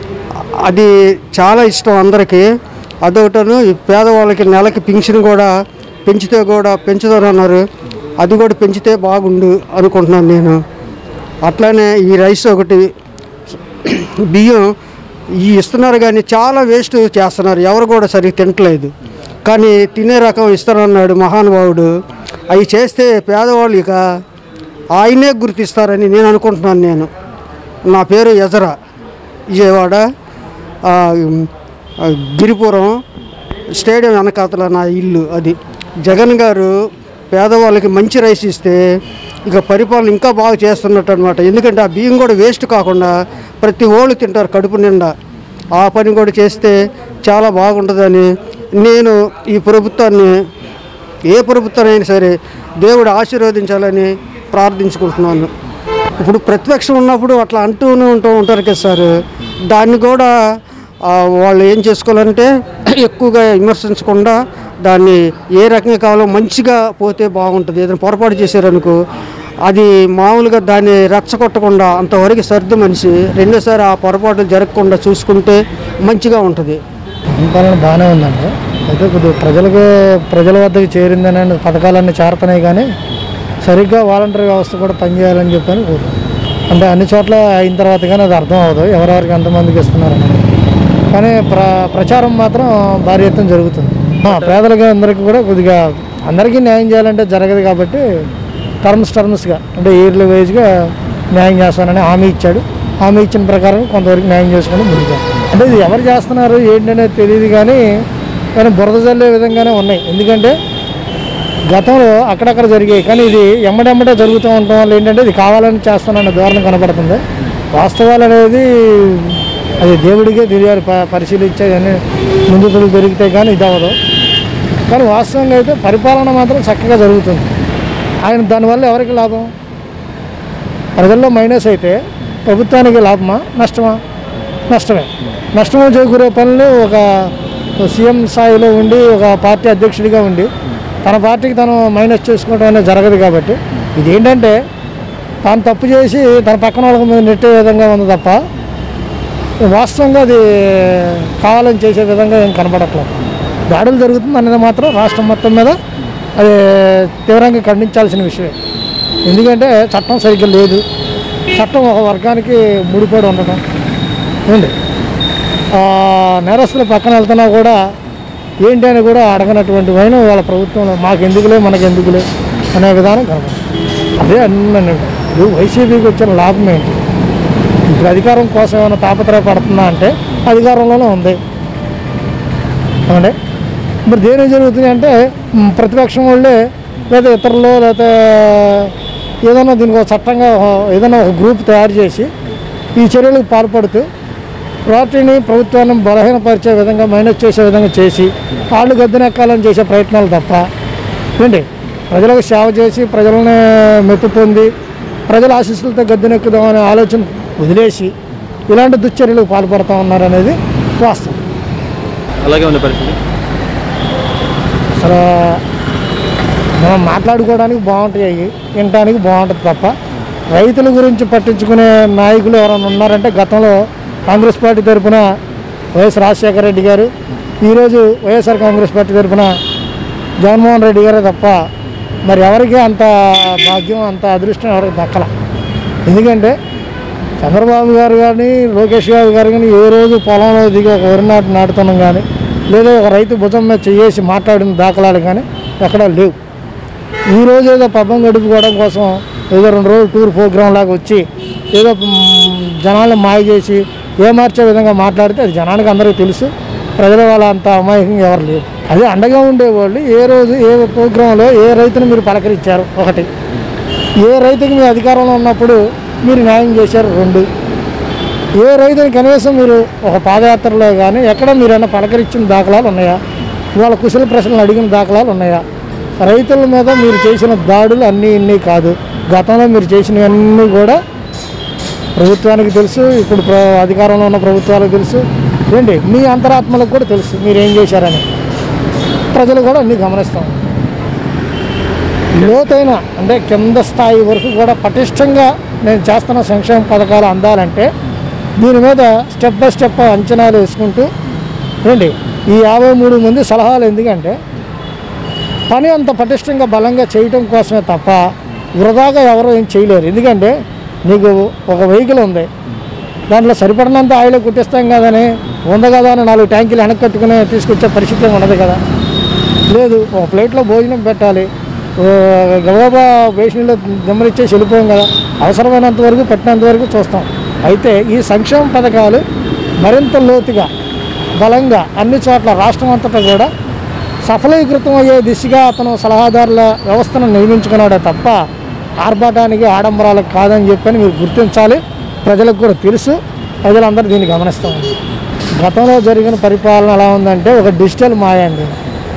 అది చాలా ఇష్టం అందరికీ అదొకటను ఈ పేదవాళ్ళకి నెలకి పింఛన్ కూడా పెంచితే కూడా పెంచుతారన్నారు అది కూడా పెంచితే బాగుండు అనుకుంటున్నాను నేను అట్లానే ఈ రైస్ ఒకటి బియ్యం ఈ ఇస్తున్నారు కానీ చాలా వేస్ట్ చేస్తున్నారు ఎవరు కూడా సరిగ్గా తినట్లేదు కానీ తినే రకం ఇస్తారన్నాడు మహానుభావుడు అవి చేస్తే పేదవాళ్ళు ఇక ఆయనే గుర్తిస్తారని నేను అనుకుంటున్నాను నేను నా పేరు యజరా విజయవాడ ఆ, ఆ, గిరిపురం స్టేడియం వెనకాతల నా ఇల్లు అది జగన్ గారు పేదవాళ్ళకి మంచి రైస్ ఇస్తే ఇక పరిపాలన ఇంకా బాగా చేస్తున్నట్టు అనమాట ఎందుకంటే ఆ బియ్యం కూడా వేస్ట్ కాకుండా ప్రతి ఓళ్ళు తింటారు కడుపు నిండా ఆ పని కూడా చేస్తే చాలా బాగుంటుందని నేను ఈ ప్రభుత్వాన్ని ఏ ప్రభుత్వం అయినా సరే దేవుడు ఆశీర్వదించాలని ప్రార్థించుకుంటున్నాను ఇప్పుడు ప్రతిపక్షం ఉన్నప్పుడు అట్లా అంటూనే ఉంటూ ఉంటారు కదా సార్ దాన్ని కూడా ఆ, వాళ్ళు ఏం చేసుకోవాలంటే ఎక్కువగా విమర్శించకుండా దాన్ని ఏ రకంగా కావాలో మంచిగా పోతే బాగుంటుంది ఏదైనా పొరపాటు చేశారనుకో అది మామూలుగా దాన్ని రెచ్చగొట్టకుండా అంతవరకు సర్దు మనిషి రెండోసారి ఆ పొరపాటు జరగకుండా చూసుకుంటే మంచిగా ఉంటుంది పరిపాలన బాగానే ఉందండి అయితే కొద్దిగా ప్రజలకు ప్రజల వద్దకు చేరిందని పథకాలన్నీ చేరుతున్నాయి కానీ సరిగ్గా వాలంటరీ వ్యవస్థ కూడా పనిచేయాలని చెప్పని కోరుతున్నాను అంటే అన్ని చోట్ల అయిన తర్వాత కానీ అది అర్థం అవ్వదు ఎవరెవరికి ఎంతమందికి ఇస్తున్నారు అనేది. కానీ ప్ర ప్రచారం మాత్రం భారీ ఎత్తున జరుగుతుంది ఆ, పేదలకు అందరికీ కూడా కొద్దిగా అందరికీ న్యాయం చేయాలంటే జరగదు కాబట్టి టర్మ్స్ టర్మ్స్గా అంటే ఇయర్లీ వైజ్గా న్యాయం చేస్తానని హామీ ఇచ్చాడు హామీ ఇచ్చిన ప్రకారం కొంతవరకు న్యాయం చేసుకుని ముందుగా అంటే ఇది ఎవరు చేస్తున్నారు ఏంటనేది తెలియదు కానీ కానీ బురద జల్లే విధంగానే ఉన్నాయి ఎందుకంటే గతంలో అక్కడక్కడ జరిగాయి కానీ ఇది ఎమ్మడెమ్మడే జరుగుతూ ఉండటం వల్ల ఏంటంటే ఇది కావాలని చేస్తానన్న ధోరణి కనపడుతుంది వాస్తవాలు అనేది అది దేవుడికే తెలియాలి ప- పరిశీలించే అన్ని ముందుతులు దొరికితే కానీ ఇది అవ్వదు కానీ వాస్తవంగా అయితే పరిపాలన మాత్రం చక్కగా జరుగుతుంది ఆయన దానివల్ల ఎవరికి లాభం ప్రజల్లో మైనస్ అయితే ప్రభుత్వానికి లాభమా నష్టమా నష్టమే నష్టం చేకూరే పనులు ఒక సీఎం స్థాయిలో ఉండి ఒక పార్టీ అధ్యక్షుడిగా ఉండి తన పార్టీకి తను మైనస్ చేసుకోవడం అనేది జరగదు కాబట్టి ఇది ఏంటంటే తాను తప్పు చేసి తన పక్కన వాళ్ళకి మీద నెట్టే విధంగా ఉంది తప్ప వాస్తవంగా అది కావాలని చేసే విధంగా ఏం కనపడట్లేదు దాడులు జరుగుతుంది అనేది మాత్రం రాష్ట్రం మొత్తం మీద అది తీవ్రంగా ఖండించాల్సిన విషయమే ఎందుకంటే చట్టం సరిగ్గా లేదు చట్టం ఒక వర్గానికి ముడిపడి ఉండటం ఉంది ఆ, నేరస్తుల పక్కన వెళ్తున్నా కూడా ఏంటి అని కూడా అడగనటువంటి వైన వాళ్ళ ప్రభుత్వంలో మాకు ఎందుకులే మనకు ఎందుకులే అనే విధానం కనబడుతుంది అదే అన్నీ ఇప్పుడు వైసీపీకి వచ్చిన లాభం ఏంటి ఇప్పుడు అధికారం కోసం ఏమైనా తాపత్రయపడుతుందా అంటే అధికారంలోనే ఉంది అవునండి మరి దేని జరుగుతుంది అంటే మ్, ప్రతిపక్షం వాళ్ళే లేదా ఇతరులు లేదా ఏదైనా దీనికి ఒక చట్టంగా ఒక- ఏదైనా ఒక గ్రూప్ తయారు చేసి ఈ చర్యలకు పాల్పడుతూ పార్టీని ప్రభుత్వాన్ని బలహీనపరిచే విధంగా మైనస్ చేసే విధంగా చేసి వాళ్ళు గద్దెనెక్కాలని చేసే ప్రయత్నాలు తప్ప ఏంటి ప్రజలకు సేవ చేసి ప్రజలని మెప్పు పొంది ప్రజల ఆశీస్సులతో గద్దెనెక్కుదామనే ఆలోచన వదిలేసి ఇలాంటి దుశ్చర్యలకు పాల్పడుతూ ఉన్నారనేది వాస్తవం అలాగే ఉంది పరిస్థితి అసలు మనం మాట్లాడుకోవడానికి బాగుంటాయి వినడానికి బాగుంటుంది తప్ప రైతుల గురించి పట్టించుకునే నాయకులు ఎవరైనా ఉన్నారంటే గతంలో కాంగ్రెస్ పార్టీ తరఫున వైఎస్ రాజశేఖర రెడ్డి గారు ఈరోజు వైఎస్ఆర్ కాంగ్రెస్ పార్టీ తరఫున జగన్మోహన్ రెడ్డి గారే తప్ప మరి ఎవరికి అంత భాగ్యం అంత అదృష్టం ఎవరికి దక్కల ఎందుకంటే చంద్రబాబు గారు కానీ లోకేష్ బాబు గారు కానీ ఏ రోజు పొలంలో దిగి ఒక వరి నాటు నాటుతున్నాం కానీ లేదా ఒక రైతు భుజం మీద చేసి మాట్లాడిన దాఖలాలు కానీ ఎక్కడా లేవు ఈ రోజు ఏదో పబ్బం గడుపుకోవడం కోసం ఏదో రెండు రోజులు టూర్ ప్రోగ్రామ్ లాగా వచ్చి ఏదో మ్, జనాలను మాయ చేసి ఏమార్చే విధంగా మాట్లాడితే అది జనానికి అందరికీ తెలుసు ప్రజల వాళ్ళ అంత అమాయకంగా ఎవరు లేరు అదే అండగా ఉండేవాళ్ళు ఏ రోజు ఏ ప్రోగ్రాంలో ఏ రైతుని మీరు పలకరించారు ఒకటి ఏ రైతుకి మీ అధికారంలో ఉన్నప్పుడు మీరు న్యాయం చేశారు రెండు ఏ రైతుని కనీసం మీరు ఒక పాదయాత్రలో కానీ ఎక్కడ మీరైనా పలకరించిన దాఖలాలు ఉన్నాయా వాళ్ళ కుశల ప్రశ్నలు అడిగిన దాఖలాలు ఉన్నాయా రైతుల మీద మీరు చేసిన దాడులు అన్నీ ఇన్ని కాదు గతంలో మీరు చేసినవన్నీ కూడా ప్రభుత్వానికి తెలుసు ఇప్పుడు ప్ర అధికారంలో ఉన్న ప్రభుత్వాలకు తెలుసు ఏంటి మీ అంతరాత్మలకు కూడా తెలుసు మీరు ఏం చేశారని ప్రజలు కూడా అన్నీ గమనిస్తాం లోతైన అంటే కింద స్థాయి వరకు కూడా పటిష్టంగా నేను చేస్తున్న సంక్షేమ పథకాలు అందాలంటే దీని మీద స్టెప్ బై స్టెప్ అంచనాలు వేసుకుంటూ ఏంటి ఈ యాభై మూడు మంది సలహాలు ఎందుకంటే పని అంత పటిష్టంగా బలంగా చేయటం కోసమే తప్ప వృధాగా ఎవరు ఏం చేయలేరు ఎందుకంటే నీకు ఒక వెహికల్ ఉంది దాంట్లో సరిపడినంత ఆయిల్ కుట్టిస్తాం కదని ఉంది కదా అని నాలుగు ట్యాంకులు వెనక్కి కట్టుకుని తీసుకొచ్చే పరిస్థితి ఉండదు కదా లేదు ఒక ప్లేట్లో భోజనం పెట్టాలి ఓ గబగబా బేసిన్లో దిమ్మరిచ్చేసి వెళ్ళిపోయాం కదా అవసరమైనంత వరకు పెట్టినంత వరకు చూస్తాం అయితే ఈ సంక్షేమ పథకాలు మరింత లోతుగా బలంగా అన్ని చోట్ల రాష్ట్రం అంతటా కూడా సఫలీకృతం అయ్యే దిశగా అతను సలహాదారుల వ్యవస్థను నిర్మించుకున్నాడే తప్ప ఆర్భాటానికి ఆడంబరాలకు కాదని చెప్పని మీరు గుర్తించాలి ప్రజలకు కూడా తెలుసు ప్రజలందరూ దీన్ని గమనిస్తూ ఉన్నారు గతంలో జరిగిన పరిపాలన ఎలా ఉందంటే ఒక డిజిటల్ మాయ అండి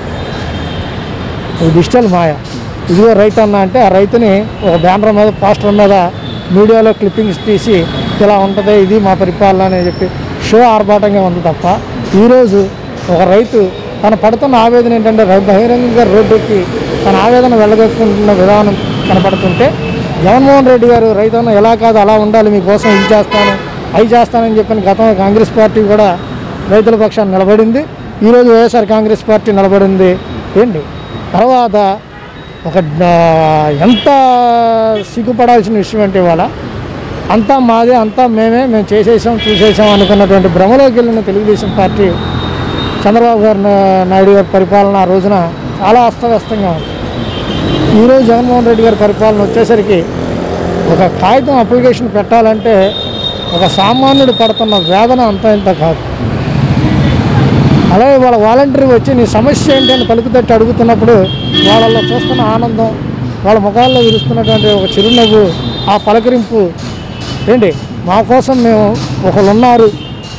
ఈ డిజిటల్ మాయ ఇదిగో రైతు అన్న అంటే ఆ రైతుని ఒక బ్యానర్ మీద పోస్టర్ మీద మీడియాలో క్లిప్పింగ్స్ తీసి ఇలా ఉంటుంది ఇది మా పరిపాలన అని చెప్పి షో ఆర్భాటంగా ఉంది తప్ప ఈరోజు ఒక రైతు తను పడుతున్న ఆవేదన ఏంటంటే రై- బహిరంగంగా రోడ్డుకి తన ఆవేదన వెళ్ళగొట్టుకుంటున్న విధానం కనపడుతుంటే జగన్మోహన్ రెడ్డి గారు రైతన్న ఎలా కాదు అలా ఉండాలి మీకోసం ఇది చేస్తాను అవి చేస్తానని చెప్పిన గతంలో కాంగ్రెస్ పార్టీ కూడా రైతుల పక్షాన్ని నిలబడింది ఈరోజు వైఎస్ఆర్ కాంగ్రెస్ పార్టీ నిలబడింది ఏంటి తర్వాత ఒక ఆ, ఎంత సిగ్గుపడాల్సిన విషయం అంటే ఇవాళ అంతా మాదే అంతా మేమే మేము చేసేసాం చూసేసాం అనుకున్నటువంటి భ్రమలోకి వెళ్ళిన తెలుగుదేశం పార్టీ చంద్రబాబు గారి నా- నాయుడు గారి పరిపాలన ఆ రోజున చాలా అస్తవ్యస్తంగా ఉంది ఈరోజు జగన్మోహన్ రెడ్డి గారి పరిపాలన వచ్చేసరికి ఒక కాగితం అప్లికేషన్ పెట్టాలంటే ఒక సామాన్యుడు పడుతున్న వేదన అంత ఇంత కాదు అలాగే వాళ్ళ వాలంటీర్ వచ్చి నీ సమస్య ఏంటి అని తలుపు తట్టి అడుగుతున్నప్పుడు వాళ్ళలో చూస్తున్న ఆనందం వాళ్ళ ముఖాల్లో విరుస్తున్నటువంటి ఒక చిరునవ్వు ఆ పలకరింపు ఏంటి మా కోసం మేము ఒకళ్ళు ఉన్నారు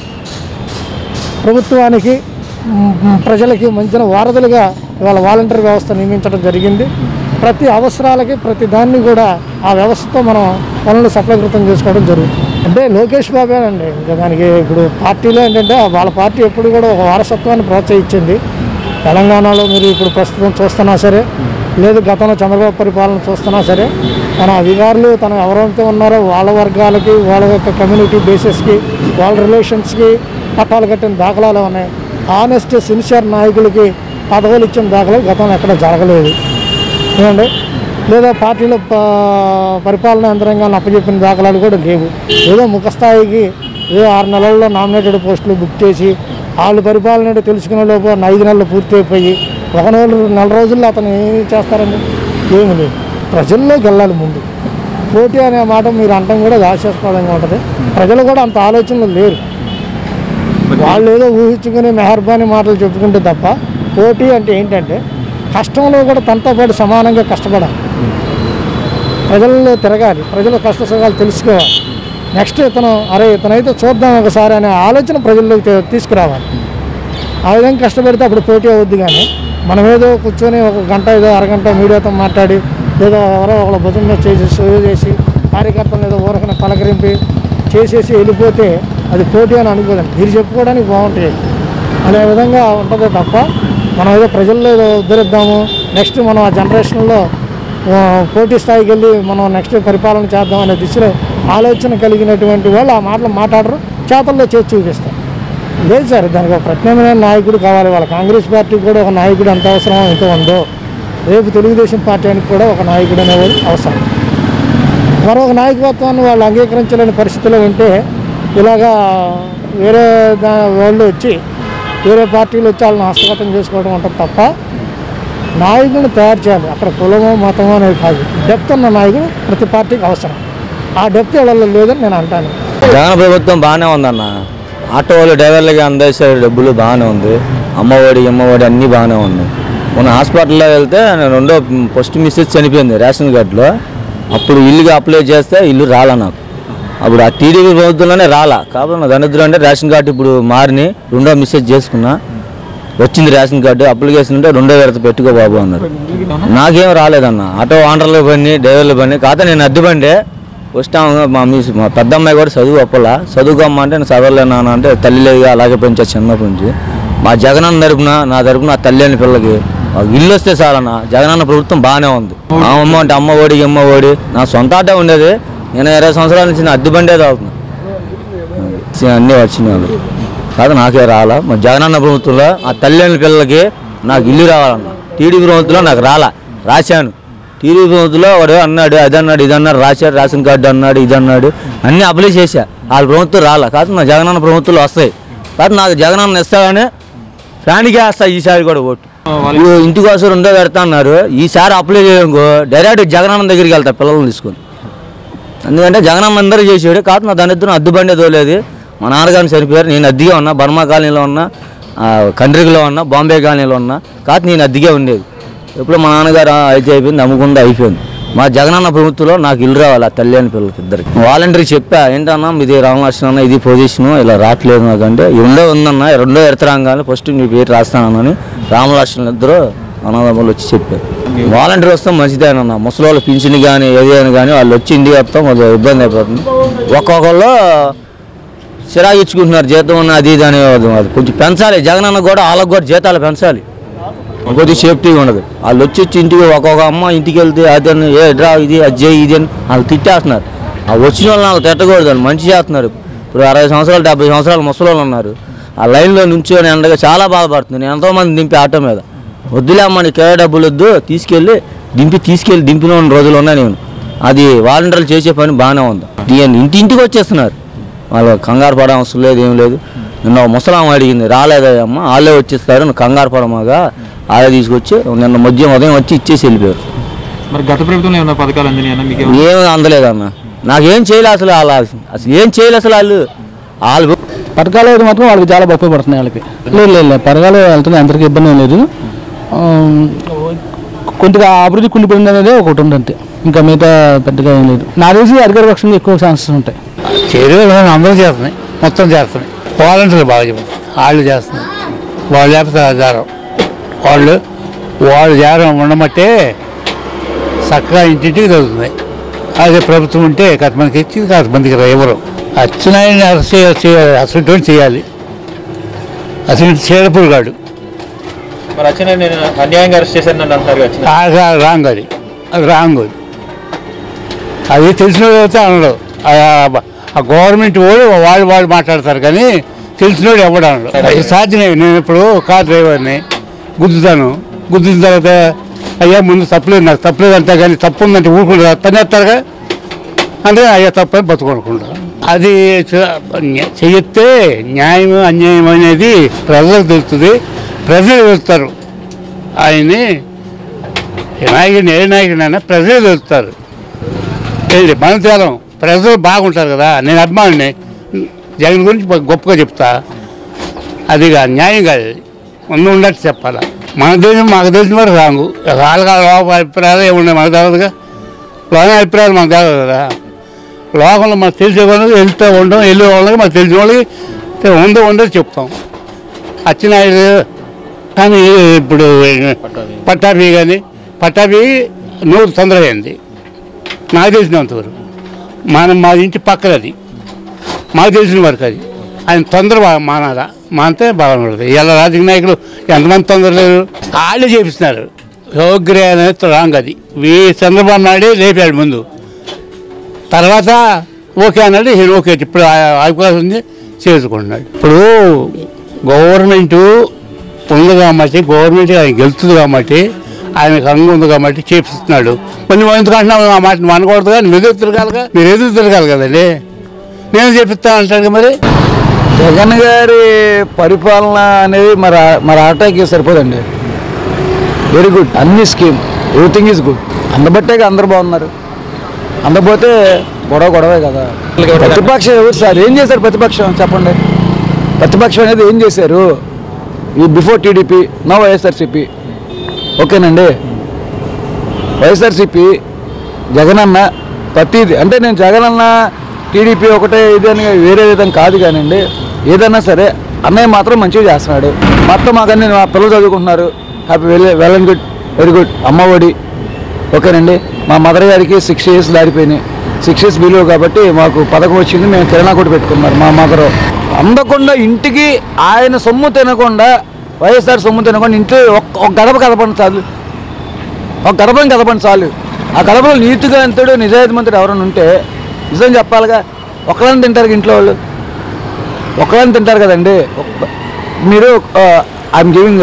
ప్రభుత్వానికి మ్, మ్, ప్రజలకి మంచిన వారధులుగా ఇవాళ వాలంటీర్ వ్యవస్థ నియమించడం జరిగింది ప్రతి అవసరాలకి ప్రతి దాన్ని కూడా ఆ వ్యవస్థతో మనం పనులు సఫలీకృతం చేసుకోవడం జరుగుతుంది అంటే లోకేష్ బాబేనండి ఇంకా దానికి ఇప్పుడు పార్టీలో ఏంటంటే వాళ్ళ పార్టీ ఎప్పుడు కూడా ఒక వారసత్వాన్ని ప్రోత్సహించింది తెలంగాణలో మీరు ఇప్పుడు ప్రస్తుతం చూస్తున్నా సరే లేదు గతంలో చంద్రబాబు పరిపాలన చూస్తున్నా సరే మన అధికారులు తన ఎవరైతే ఉన్నారో వాళ్ళ వర్గాలకి వాళ్ళ యొక్క కమ్యూనిటీ బేసిస్కి వాళ్ళ రిలేషన్స్కి పట్టాలు కట్టిన దాఖలాలు ఉన్నాయి ఆనెస్ట్ సిన్సియర్ నాయకులకి పదవులు ఇచ్చిన దాఖలాలు గతంలో ఎక్కడ జరగలేదు ఏమండి లేదా పార్టీలో ప- పరిపాలన యంత్రాంగాన్ని అప్పచెప్పిన దాఖలాలు కూడా లేవు ఏదో ముఖస్థాయికి ఏదో ఆరు నెలల్లో నామినేటెడ్ పోస్టులు బుక్ చేసి వాళ్ళు పరిపాలన ఏంటో తెలుసుకునే లోపు ఐదు నెలలు పూర్తి అయిపోయి ఒక నెల నెల రోజుల్లో అతను ఏమి చేస్తారండి ఏమి లేదు ప్రజల్లోకి వెళ్ళాలి ముందు పోటీ అనే మాట మీరు అంటాం కూడా దాచేసుకోవడంగా ఉంటుంది ప్రజలు కూడా అంత ఆలోచనలు లేరు వాళ్ళు ఏదో ఊహించుకుని మెహర్బానీ మాటలు చెప్పుకుంటే తప్ప పోటీ అంటే ఏంటంటే కష్టంలో కూడా తనతో పాటు సమానంగా కష్టపడాలి ప్రజల్లో తిరగాలి ప్రజల కష్ట సుఖాలు తెలుసుకోవాలి నెక్స్ట్ ఇతను అరే ఇతనైతే చూద్దాం ఒకసారి అనే ఆలోచన ప్రజల్లోకి తీ- తీసుకురావాలి ఆ విధంగా కష్టపడితే అప్పుడు పోటీ అవుద్ది కానీ మనం ఏదో కూర్చొని ఒక గంట ఏదో అరగంట మీడియాతో మాట్లాడి ఏదో ఎవరో ఒకళ్ళ భుజం మీద చేసి సేవ్ చేసి కార్యకర్తలు ఏదో ఊరకన పలకరింపి చేసేసి వెళ్ళిపోతే అది పోటీ అని అనుకోదండి మీరు చెప్పుకోవడానికి బాగుంటాయి అనే విధంగా ఉంటుంది తప్ప మనం ఏదో ప్రజల్లో ఏదో ఉద్ధరిద్దాము నెక్స్ట్ మనం ఆ జనరేషన్లో ఆ, పోటీ స్థాయికి వెళ్ళి మనం నెక్స్ట్ పరిపాలన చేద్దాం అనే దిశలో ఆలోచన కలిగినటువంటి వాళ్ళు ఆ మాటలు మాట్లాడరు చేతల్లో చేసి చూపిస్తారు లేదు సార్ దానికి ఒక ప్రత్యామ్నాయ నాయకుడు కావాలి వాళ్ళ కాంగ్రెస్ పార్టీకి కూడా ఒక నాయకుడు ఎంత అవసరం ఎంత ఉందో రేపు తెలుగుదేశం పార్టీకి కూడా ఒక నాయకుడు అనేవాడు అవసరం మరొక నాయకత్వాన్ని వాళ్ళు అంగీకరించలేని పరిస్థితిలో ఉంటే ఇలాగా వేరే దా వాళ్ళు వచ్చి వేరే పార్టీలు వచ్చి వాళ్ళని హస్తగతం చేసుకోవడం ఉంటుంది తప్ప నాయకుడిని తయారు చేయాలి అక్కడ కులమో మతమో అనేది కాదు డెప్త్ ఉన్న నాయకుడు ప్రతి పార్టీకి అవసరం ఆ డెప్త్ వాళ్ళలో లేదని నేను అంటాను జగన్ ప్రభుత్వం బాగానే ఉందన్న ఆటో వాళ్ళు డ్రైవర్లకి అందేసే డబ్బులు బాగానే ఉంది అమ్మఒడి అమ్మఒడి అన్నీ బాగానే ఉన్నాయి మొన్న హాస్పిటల్లో వెళ్తే నేను రెండో ఫస్ట్ మిస్సెస్ చనిపోయింది రేషన్ కార్డులో అప్పుడు ఇల్లుగా అప్లై చేస్తే ఇల్లు రాలా నాకు అప్పుడు ఆ టీడీపీ ప్రభుత్వంలోనే రాలా కాబట్టి నా దరిద్రం అంటే రేషన్ కార్డు ఇప్పుడు మారిని రెండో మిస్సెస్ చేసుకున్నా వచ్చింది రేషన్ కార్డు అప్లికేషన్ ఉంటే రెండో విడత పెట్టుకో బాబు అన్నారు నాకేం రాలేదన్న ఆటో ఆండర్లో పని డ్రైవర్లు పని కాకపోతే నేను అద్దె బండి వస్తాము మా మీ మా పెద్ద అమ్మాయి కూడా చదువు ఒప్పలా చదువుకోమ్మా అంటే నేను చదవలేనా అంటే తల్లి లేదు అలాగే పెంచా చిన్నప్పటి నుంచి మా జగనన్న తరపున నా తరపున ఆ తల్లి అని పిల్లకి మాకు ఇల్లు వస్తే చాలన్న జగనన్న ప్రభుత్వం బాగానే ఉంది ఆ అమ్మ అంటే అమ్మ ఓడి అమ్మ ఓడి నా సొంత ఆటే ఉండేది నేను ఇరవై సంవత్సరాల నుంచి నా అద్దె బండే తాగుతున్నా అన్నీ వచ్చినాయి వాళ్ళు కాదు నాకే రాలా మా జగనన్న ప్రభుత్వంలో ఆ తల్లి అని పిల్లలకి నాకు ఇల్లు రావాలన్న టీడీపీ ప్రభుత్వంలో నాకు రాలా రాశాను టీడీపీ ప్రభుత్వంలో వాడు అన్నాడు అది అన్నాడు ఇది అన్నాడు రాశాడు రేషన్ కార్డు అన్నాడు ఇది అన్నాడు అన్నీ అప్లై చేశా వాళ్ళ ప్రభుత్వం రాలా కాదు నా జగనన్న ప్రభుత్వంలో వస్తాయి కాదు నాకు జగనన్న ఇస్తాగానే ఫ్యాన్కే వేస్తా ఈసారి కూడా ఓటు ఇప్పుడు ఇంటి కోసం రెండో పెడతా అన్నారు ఈసారి అప్లై చేయనుకో డైరెక్ట్ జగనన్న దగ్గరికి వెళ్తా పిల్లల్ని తీసుకొని ఎందుకంటే జగనన్న అందరూ చేసాడు కాదు నా దాని ఇద్దరు అద్దె బండి తోలేదు మా నాన్నగారిని చనిపోయారు నేను అద్దెగా ఉన్నా బర్మా కాలనీలో ఉన్నా ఆ, కండ్రికలో ఉన్నా బాంబే కాలనీలో ఉన్నా కాదు నేను అద్దెగా ఉండేది ఎప్పుడు మా నాన్నగారు "ఆ, అయితే అయిపోయింది అమ్ముకుందా అయిపోయింది మా జగనన్న ప్రభుత్వంలో నాకు ఇల్లు రావాలి ఆ తల్లి అని పిల్లలకి ఇద్దరికి వాలంటీర్ చెప్పా ఏంటన్నా ఇది రామలక్ష్మణ అన్న ఇది పొజిషన్ ఇలా రావట్లేదు నాకంటే ఈ రెండో ఉందన్న ఈ రెండో ఎడతరాంగానే ఫస్ట్ మీ పేరు రాస్తానని రామలక్ష్మణ ఇద్దరు అన్నదమ్ములు వచ్చి చెప్పారు వాలంటీర్ వస్తే మంచిదేనన్న ముసలి వాళ్ళ పింఛన్ కానీ ఏదైనా కానీ వాళ్ళు వచ్చి ఇంటికి వస్తాం కొంచెం ఇబ్బంది అయిపోతుంది ఒక్కొక్కళ్ళు చిరాకు ఇచ్చుకుంటున్నారు జీతం ఉన్న అది ఇది అని అది కొంచెం పెంచాలి జగనన్న కూడా వాళ్ళకు కూడా జీతాలు పెంచాలి కొద్దిగా సేఫ్టీగా ఉండదు వాళ్ళు వచ్చి వచ్చి ఇంటికి ఒక్కొక్క అమ్మ ఇంటికి వెళ్తే అది అని ఏ డ్రా ఇది అది చేయి ఇది అని వాళ్ళు తిట్టేస్తున్నారు ఆ వచ్చిన వాళ్ళు నాకు తిట్టకూడదు అని మంచి చేస్తున్నారు ఇప్పుడు అరవై సంవత్సరాలు డెబ్బై సంవత్సరాలు ముసలి వాళ్ళు ఉన్నారు ఆ లైన్లో నుంచొని ఎండగా చాలా బాధపడుతుంది నేను ఎంతోమంది దింపి ఆటో మీద వద్దులే అమ్మ నీకు ఏ డబ్బులు వద్దు తీసుకెళ్ళి దింపి తీసుకెళ్ళి దింపిన రోజులు ఉన్నా నేను అది వాలంటీర్లు చేసే పని బాగానే ఉంది దీన్ని ఇంటి ఇంటికి వచ్చేస్తున్నారు వాళ్ళు కంగారు పడే అవసరం లేదు ఏం లేదు నిన్న ఒక ముసలాం అడిగింది రాలేదమ్మ వాళ్ళే వచ్చేస్తారు నువ్వు కంగారు పడమాగా వాళ్ళే తీసుకొచ్చి నిన్న మధ్యం ఉదయం వచ్చి ఇచ్చేసి వెళ్ళిపోయారు మరి గత ప్రభుత్వంలో ఏమైనా పథకాలు అందినాయన్నా మీకు ఏమీ అందలేదన్న నాకేం చేయలే అసలు వాళ్ళ అసలు ఏం చేయలే అసలు వాళ్ళు వాళ్ళు పథకాలు అయితే మాత్రం వాళ్ళకి చాలా ఉపయోగపడుతున్నాయి వాళ్ళకి లేదు లేదు లేదు పథకాలు వెళ్తున్నాయి అందరికీ ఇబ్బంది ఏం లేదు ఆ, కొద్దిగా అభివృద్ధి కుండిపోయింది అనేది ఒకటి ఉంది అంతే ఇంకా మిగతా పెద్దగా ఏం లేదు నా తెలిసి అధికార పక్షంగా ఎక్కువ ఛాన్సెస్ ఉంటాయి చర్యలు అందరూ చేస్తున్నాయి మొత్తం చేస్తున్నాయి వాలంటీర్లు బాగా చెప్పండి వాళ్ళు చేస్తున్నారు వాళ్ళు లేకపోతే ఆధారం వాళ్ళు వాళ్ళు జారం ఉండమంటే చక్కగా ఇంటింటికి చదువుతున్నాయి అదే ప్రభుత్వం ఉంటే కొంత మందికి ఇచ్చి కొంత మందికి ఎవరు అచ్చునాయని అరెస్ట్ చేయాలి అసలు చేయాలి అసలు చీడపురుగాడు మరి వచ్చిన నేను అన్యాయంగా అరెస్ట్ చేశాను నన్ను అంటారు వచ్చిన రాంగ్ అది అది రాంగ్ అది అది తెలిసిన అయితే అనడు ఆ- ఆ గవర్నమెంట్ వాళ్ళు వాళ్ళు వాళ్ళు మాట్లాడతారు కానీ తెలిసినోడు ఎవడు అనడు అది సాధ్యమే నేను ఇప్పుడు కార్ డ్రైవర్ని గుద్దుతాను గుద్దిన తర్వాత అయ్యా ముందు తప్పలేదు నాకు తప్పలేదు అంతే కానీ తప్పు ఉందంటే ఊరుకుంటారు పనేస్తారుగా అంటే అయ్యా తప్పని బతుకొనుకుంటారు అది చ- న్య- చెయ్యితే న్యాయం అన్యాయం అనేది ప్రజలకు తెలుస్తుంది ప్రజలు వెళ్తారు ఆయన్ని ఏ నాయకుడిని ఏ నాయకుడైనా ప్రజలు వెళ్తారు ఏంటి మన తేలం ప్రజలు బాగుంటారు కదా నేను అభిమానిని జగన్ గురించి బాగా గొప్పగా చెప్తా అది కాదు న్యాయం కాదు అది ముందు ఉన్నట్టు చెప్పాలా మన దేశం మాకు తెలిసిన వరకు రాంగు వాళ్ళ లోపల అభిప్రాయాలు ఏమున్నాయి మనకు తెలియదుగా లోన అభిప్రాయాలు మనకు తెలియదు కదా లోకంలో మనకు తెలిసే వాళ్ళకి వెళ్తూ ఉండడం వెళ్ళే వాళ్ళకి మనకు తెలిసిన వాళ్ళకి ఉందో ఉండదో చెప్తాం అచ్చినాయుడు కానీ ఇప్పుడు పట్టాభి కానీ పట్టాభి నూరు తొందరమైంది నాకు తెలిసినంతవరకు మనం మా ఇంటి పక్కన అది మాకు తెలిసిన వరకు అది ఆయన తొందర బా- మానాలా మానితే బాగుంటుంది ఇలా రాజకీయ నాయకులు ఎంతమంది తొందర లేరు వాళ్ళే చేపిస్తున్నారు యోగ్య అనేది రాంగ్ అది వీ చంద్రబాబు నాయుడే లేపాడు ముందు తర్వాత ఓకే అన్నాడు ఈయన ఓకే ఇప్పుడు ఆ- అవకాశం ఉంది చేసుకుంటున్నాడు ఇప్పుడు గవర్నమెంటు ఉంది కాబట్టి గవర్నమెంట్ ఆయన గెలుస్తుంది కాబట్టి ఆయనకు అంగు ఉంది కాబట్టి చేపిస్తున్నాడు కొన్ని నువ్వు ఎందుకు అంటున్నావు ఆ మాట నువ్వు అనకూడదు కానీ మీరు ఎదురు తిరగాలిగా మీరు ఎదురు తిరగాలి కదండి నేను చేపిస్తాను అంటాడు కదా మరి జగన్ గారి పరిపాలన అనేది మరి ఆ- మరి ఆటాకి సరిపోదండి వెరీ గుడ్ అన్ని స్కీమ్ ఎవ్రీథింగ్ ఈజ్ గుడ్ అందబట్టే అందరు బాగున్నారు అందపోతే గొడవ గొడవే కదా ప్రతిపక్షం ఎవరు సార్ ఏం చేశారు ప్రతిపక్షం చెప్పండి ప్రతిపక్షం అనేది ఏం చేశారు ఈ బిఫోర్ టీడీపీ నో వైఎస్ఆర్సీపీ ఓకేనండి వైఎస్ఆర్సీపీ జగనన్న ప్రతిది అంటే నేను జగనన్న టీడీపీ ఒకటే ఇది అని వేరే విధంగా కాదు కానివ్వండి ఏదైనా సరే అన్నయ్య మాత్రం మంచిగా చేస్తున్నాడు మొత్తం మాకన్నీ మా పిల్లలు చదువుకుంటున్నారు happy well well and good very good Amma Odi ఓకేనండి మా మదర్ గారికి సిక్స్ ఇయర్స్ దాటిపోయినాయి సిక్స్ ఇయర్స్ బిలో కాబట్టి మాకు పథకం వచ్చింది మేము కిరాణా కొట్టు పెట్టుకున్నారు మా మదరు అందకుండా ఇంటికి ఆయన సొమ్ము తినకుండా వైఎస్ఆర్ సొమ్ము తినకుండా ఇంట్లో ఒక్క ఒక గడప కదపండి చాలు ఒక గడపని కదపండి చాలు ఆ గడపలో నీతిగా అంతుడు నిజాయితీ మంత్రుడు ఎవరైనా ఉంటే నిజం చెప్పాలిగా ఒకళ్ళని తింటారు ఇంట్లో వాళ్ళు ఒకళ్ళని తింటారు కదండి ఒక్క- మీరు I'm giving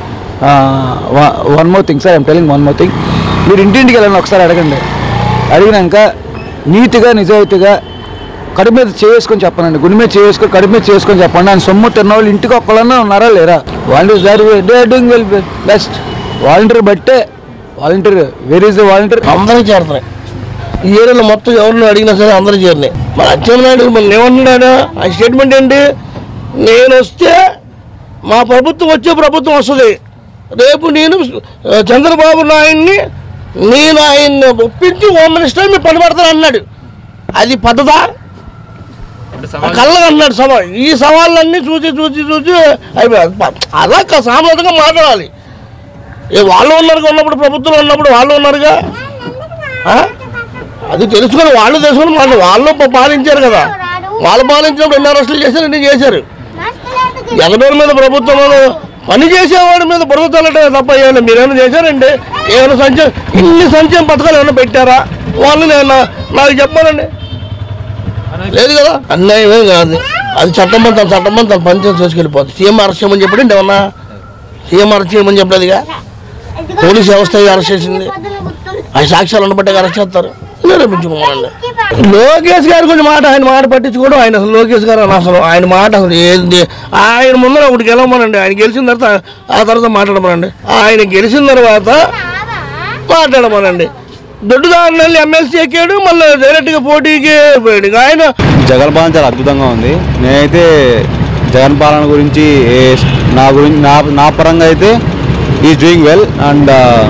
one more thing sir I'm telling one more thing మీరు ఇంటింటికి వెళ్ళండి ఒకసారి అడగండి అడిగినాక నీతిగా నిజాయితీగా కడుపు మీద చేసుకొని చెప్పనండి గుడి మీద చేసుకొని కడుపు మీద చేసుకొని చెప్పండి ఆయన సొమ్ము తిన్న వాళ్ళు ఇంటికి ఒక్కళ్ళన్నా ఉన్నారా లేరా వాలంటీర్స్ దారి they are doing well best volunteer బట్టే volunteer where is the volunteer అందరూ చేరుతున్నాయి ఈ ఏరియాలో మొత్తం ఎవరిని అడిగినా సరే అందరూ చేరినాయి మరి అచ్చెన్నాయుడు మన ఏమన్నాడు ఆ స్టేట్మెంట్ ఏంటి నేను వస్తే మా ప్రభుత్వం వచ్చే ప్రభుత్వం వస్తుంది రేపు నేను ఆ, చంద్రబాబు నాయుడిని నేను ఆయన్ని ఒప్పించి హోమ్ మినిస్టర్ మీరు పనిపడతాను అన్నాడు అది పద్ధతా కళ్ళగా అన్నాడు సవాల్ ఈ సవాళ్ళన్నీ చూసి చూసి చూసి అయిపోయాయి అలా కా- సామర్థ్యంగా మాట్లాడాలి ఏ వాళ్ళు ఉన్నారుగా ఉన్నప్పుడు ప్రభుత్వంలో ఉన్నప్పుడు వాళ్ళు ఉన్నారుగా ఆ? అది తెలుసుకొని వాళ్ళు తెలుసుకొని వాళ్ళు వాళ్ళు ప- పాలించారు కదా వాళ్ళు పాలించినప్పుడు ఎన్ని అరెస్టులు చేశారు ఎన్ని చేశారు ఎగడోరి మీద ప్రభుత్వం పని చేసేవాడి మీద బురద చల్లటమే తప్ప ఏమైనా మీరేమైనా చేశారండి ఏమైనా సంక్షేమ ఇన్ని సంక్షేమ పథకాలు ఏమైనా పెట్టారా వాళ్ళు నేను నాకు చెప్పాలండి లేదు కదా అన్యాయమే కాదు అది చట్టం తన చట్టం తన పని చేసి చేసుకెళ్ళిపోతుంది సీఎం అరెస్ట్ చేయమని చెప్పండి ఏమన్నా సీఎం అరెస్ట్ చేయమని చెప్పలేదుగా పోలీస్ వ్యవస్థ అరెస్ట్ చేసింది ఆ సాక్ష్యాలు ఉండబట్టే అరెస్ట్ చేస్తారు నిరూపించుకోమనండి లోకేష్ గారి కొంచెం మాట ఆయన మాట పట్టించుకోవడం ఆయన అసలు లోకేష్ గారు అసలు ఆయన మాట అసలు ఏంది ఆయన ముందర ఒకటి గెలవమనండి ఆయన గెలిచిన తర్వాత ఆ తర్వాత మాట్లాడమనండి ఆయన గెలిచిన తర్వాత మాట్లాడమనండి దొడ్డుదారిని వెళ్ళి ఎమ్మెల్సీ ఎక్కాడు మళ్ళీ డైరెక్ట్గా పోటీకి పోయాడు ఇక ఆయన జగన్ పాలన చాలా అద్భుతంగా ఉంది నేనైతే జగన్ పాలన గురించి ఏ- నా గురించి నా నా పరంగా అయితే is doing well and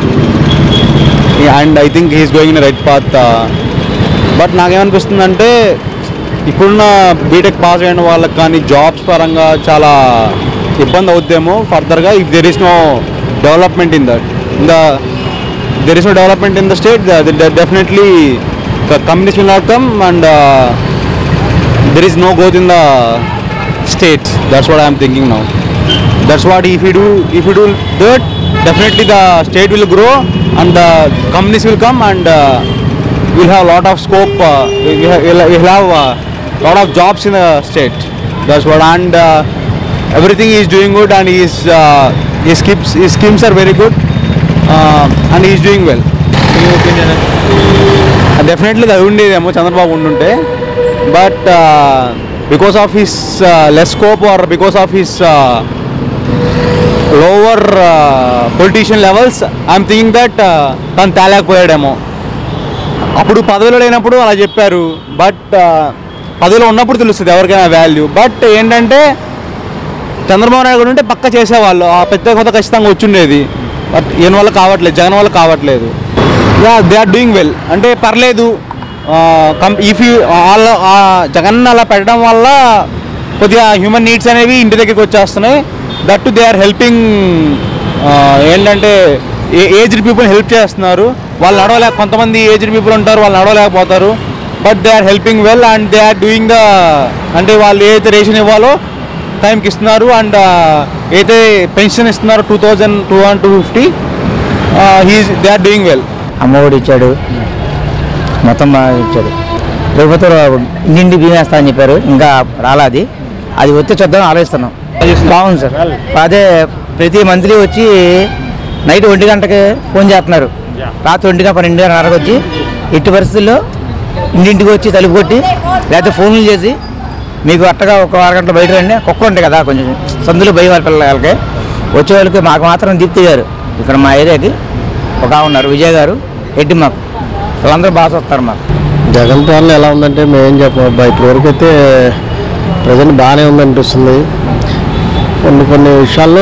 and I think he's going in right path but నాకేమనిపిస్తుందంటే ఇప్పుడున్న బీటెక్ పాస్ అయిన వాళ్ళకి కానీ జాబ్స్ పరంగా చాలా ఇబ్బంది అవుద్దేమో ఫర్దర్గా if there is no development in that in the there is no development in the state definitely companies will not come and there is no growth in the states that's what i am thinking now that's what if you do if you do that definitely the state will grow and the companies will come and uh, we'll have a lot of scope uh, we'll have, we'll we'll have a lot of jobs in the state that's what and uh, everything is doing good and his uh, his schemes his schemes are very good uh, and he is doing well definitely అది ఉండేదేమో చంద్రబాబు ఉండుంటే but because of his less scope or because of his lower politician levels I'm thinking that తను తేలేకపోయాడేమో అప్పుడు పదవిలో లేనప్పుడు అలా చెప్పారు బట్ పదవిలో ఉన్నప్పుడు తెలుస్తుంది ఎవరికైనా వాల్యూ బట్ ఏంటంటే చంద్రబాబు నాయుడు గారు ఉంటే పక్క చేసేవాళ్ళు ఆ ప్రత్యేక హోదా ఖచ్చితంగా వచ్చిండేది బట్ ఈయన వల్ల కావట్లేదు జగన్ వల్ల కావట్లేదు yeah they are doing well అంటే పర్లేదు ఇఫ్ యూ వాళ్ళ ఆ జగన్ అలా పెట్టడం వల్ల కొద్దిగా హ్యూమన్ నీడ్స్ అనేవి ఇంటి దగ్గరికి వచ్చేస్తున్నాయి దట్ దే ఆర్ హెల్పింగ్ ఏంటంటే ఏజ్డ్ పీపుల్ హెల్ప్ చేస్తున్నారు వాళ్ళు నడవలేక కొంతమంది ఏజ్డ్ పీపుల్ ఉంటారు వాళ్ళు నడవలేకపోతారు but they are helping well and they are doing the అంటే వాళ్ళు ఏదైతే రేషన్ ఇవ్వాలో టైంకి ఇస్తున్నారు అండ్ ఏదైతే పెన్షన్ ఇస్తున్నారు two thousand two one two fifty he's they are doing well Amma Odi ఇచ్చాడు మొత్తం బాగా ఇచ్చాడు ప్రభుత్వంలో ఇంటింటి బీమా వేస్తా అని చెప్పారు ఇంకా రాలాది అది వచ్చి చూద్దాం ఆలోచిస్తున్నాం బాగుంది సార్ అదే ప్రతి మంత్లీ వచ్చి నైట్ ఒంటి గంటకి ఫోన్ చేస్తున్నారు రాత్రి ఒంటి గంట పన్నెండు గంటలకు వచ్చి ఎట్టి పరిస్థితుల్లో ఇంటింటికి వచ్చి తలుపు కొట్టి లేకపోతే ఫోన్లు చేసి మీకు అట్టగా ఒక అరగంట బయట రండి కుక్కలు ఉంటాయి కదా కొంచెం సందులు భయం వాళ్ళ పిల్లలకి వచ్చే వాళ్ళకి మాకు మాత్రం దీప్తి గారు ఇక్కడ మా ఏరియాకి ఒక ఆవిడ ఉన్నారు విజయ్ గారు ఎడ్డి మాకు వాళ్ళందరూ బాగా వస్తారు మాకు జగన్ పాలన ఎలా ఉందంటే మేమేం చెప్పం అబ్బా ఇప్పటివరకు అయితే ప్రజెంట్ బాగానే ఉందనిపిస్తుంది కొన్ని కొన్ని విషయాల్లో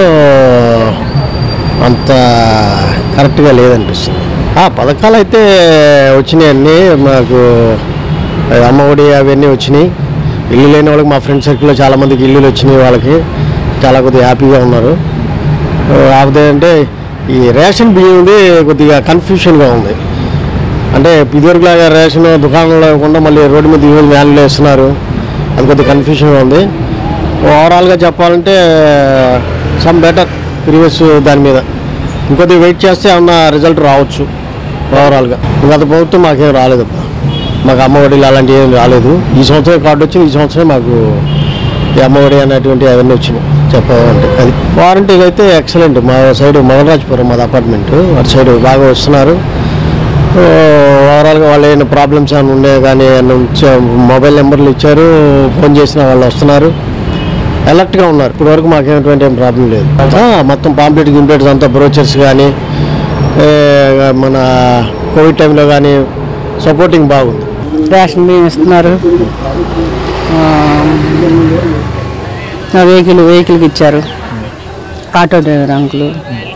అంత కరెక్ట్గా లేదనిపిస్తుంది ఆ పథకాలు అయితే వచ్చినాయి అన్నీ మాకు అమ్మఒడి అవన్నీ వచ్చినాయి ఇల్లు లేని వాళ్ళకి మా ఫ్రెండ్ సర్కిల్లో చాలామందికి ఇల్లులు వచ్చినాయి వాళ్ళకి చాలా కొద్దిగా హ్యాపీగా ఉన్నారు కాకపోతే అంటే ఈ రేషన్ బియ్యంది కొద్దిగా కన్ఫ్యూషన్గా ఉంది అంటే ఇదివరకులాగా రేషన్ దుకాణంలో ఇవ్వకుండా మళ్ళీ రోడ్డు మీద ఈవెన్ వ్యాన్లు వేస్తున్నారు అది కొద్దిగా కన్ఫ్యూషన్గా ఉంది ఓవరాల్గా చెప్పాలంటే సమ్ బెటర్ ప్రీవియస్ దాని మీద ఇంకొద్దిగా వెయిట్ చేస్తే ఏమన్నా రిజల్ట్ రావచ్చు ఓవరాల్గా గత ప్రభుత్వం మాకేం రాలేదు మాకు అమ్మఒడిలు అలాంటివి ఏం రాలేదు ఈ సంవత్సరం కార్డు వచ్చింది ఈ సంవత్సరం మాకు ఈ అమ్మఒడి అనేటువంటి అవన్నీ వచ్చినాయి చెప్పాలంటే అది వారంటీ అయితే ఎక్సలెంట్ మా సైడ్ మగరాజపురం మాది అపార్ట్మెంట్ అటు సైడ్ బాగా వస్తున్నారు ఓవరాల్గా వాళ్ళు ఏమైనా ప్రాబ్లమ్స్ ఏమైనా ఉండే కానీ ఏమైనా ఉంచా- మొబైల్ నెంబర్లు ఇచ్చారు ఫోన్ చేసిన వాళ్ళు వస్తున్నారు అలర్ట్గా ఉన్నారు ఇప్పటి వరకు మాకేటువంటి ఏం ప్రాబ్లం లేదు ఆ, మొత్తం పాంప్లెట్ గింప్లెట్స్ అంతా బ్రోచర్స్ కానీ ఏ, మన కోవిడ్ టైంలో కానీ సపోర్టింగ్ బాగుంది రేషన్ బియ్యం ఇస్తున్నారు వెహికల్ వెహికల్కి ఇచ్చారు ఆటో డ్రైవర్ అంకులు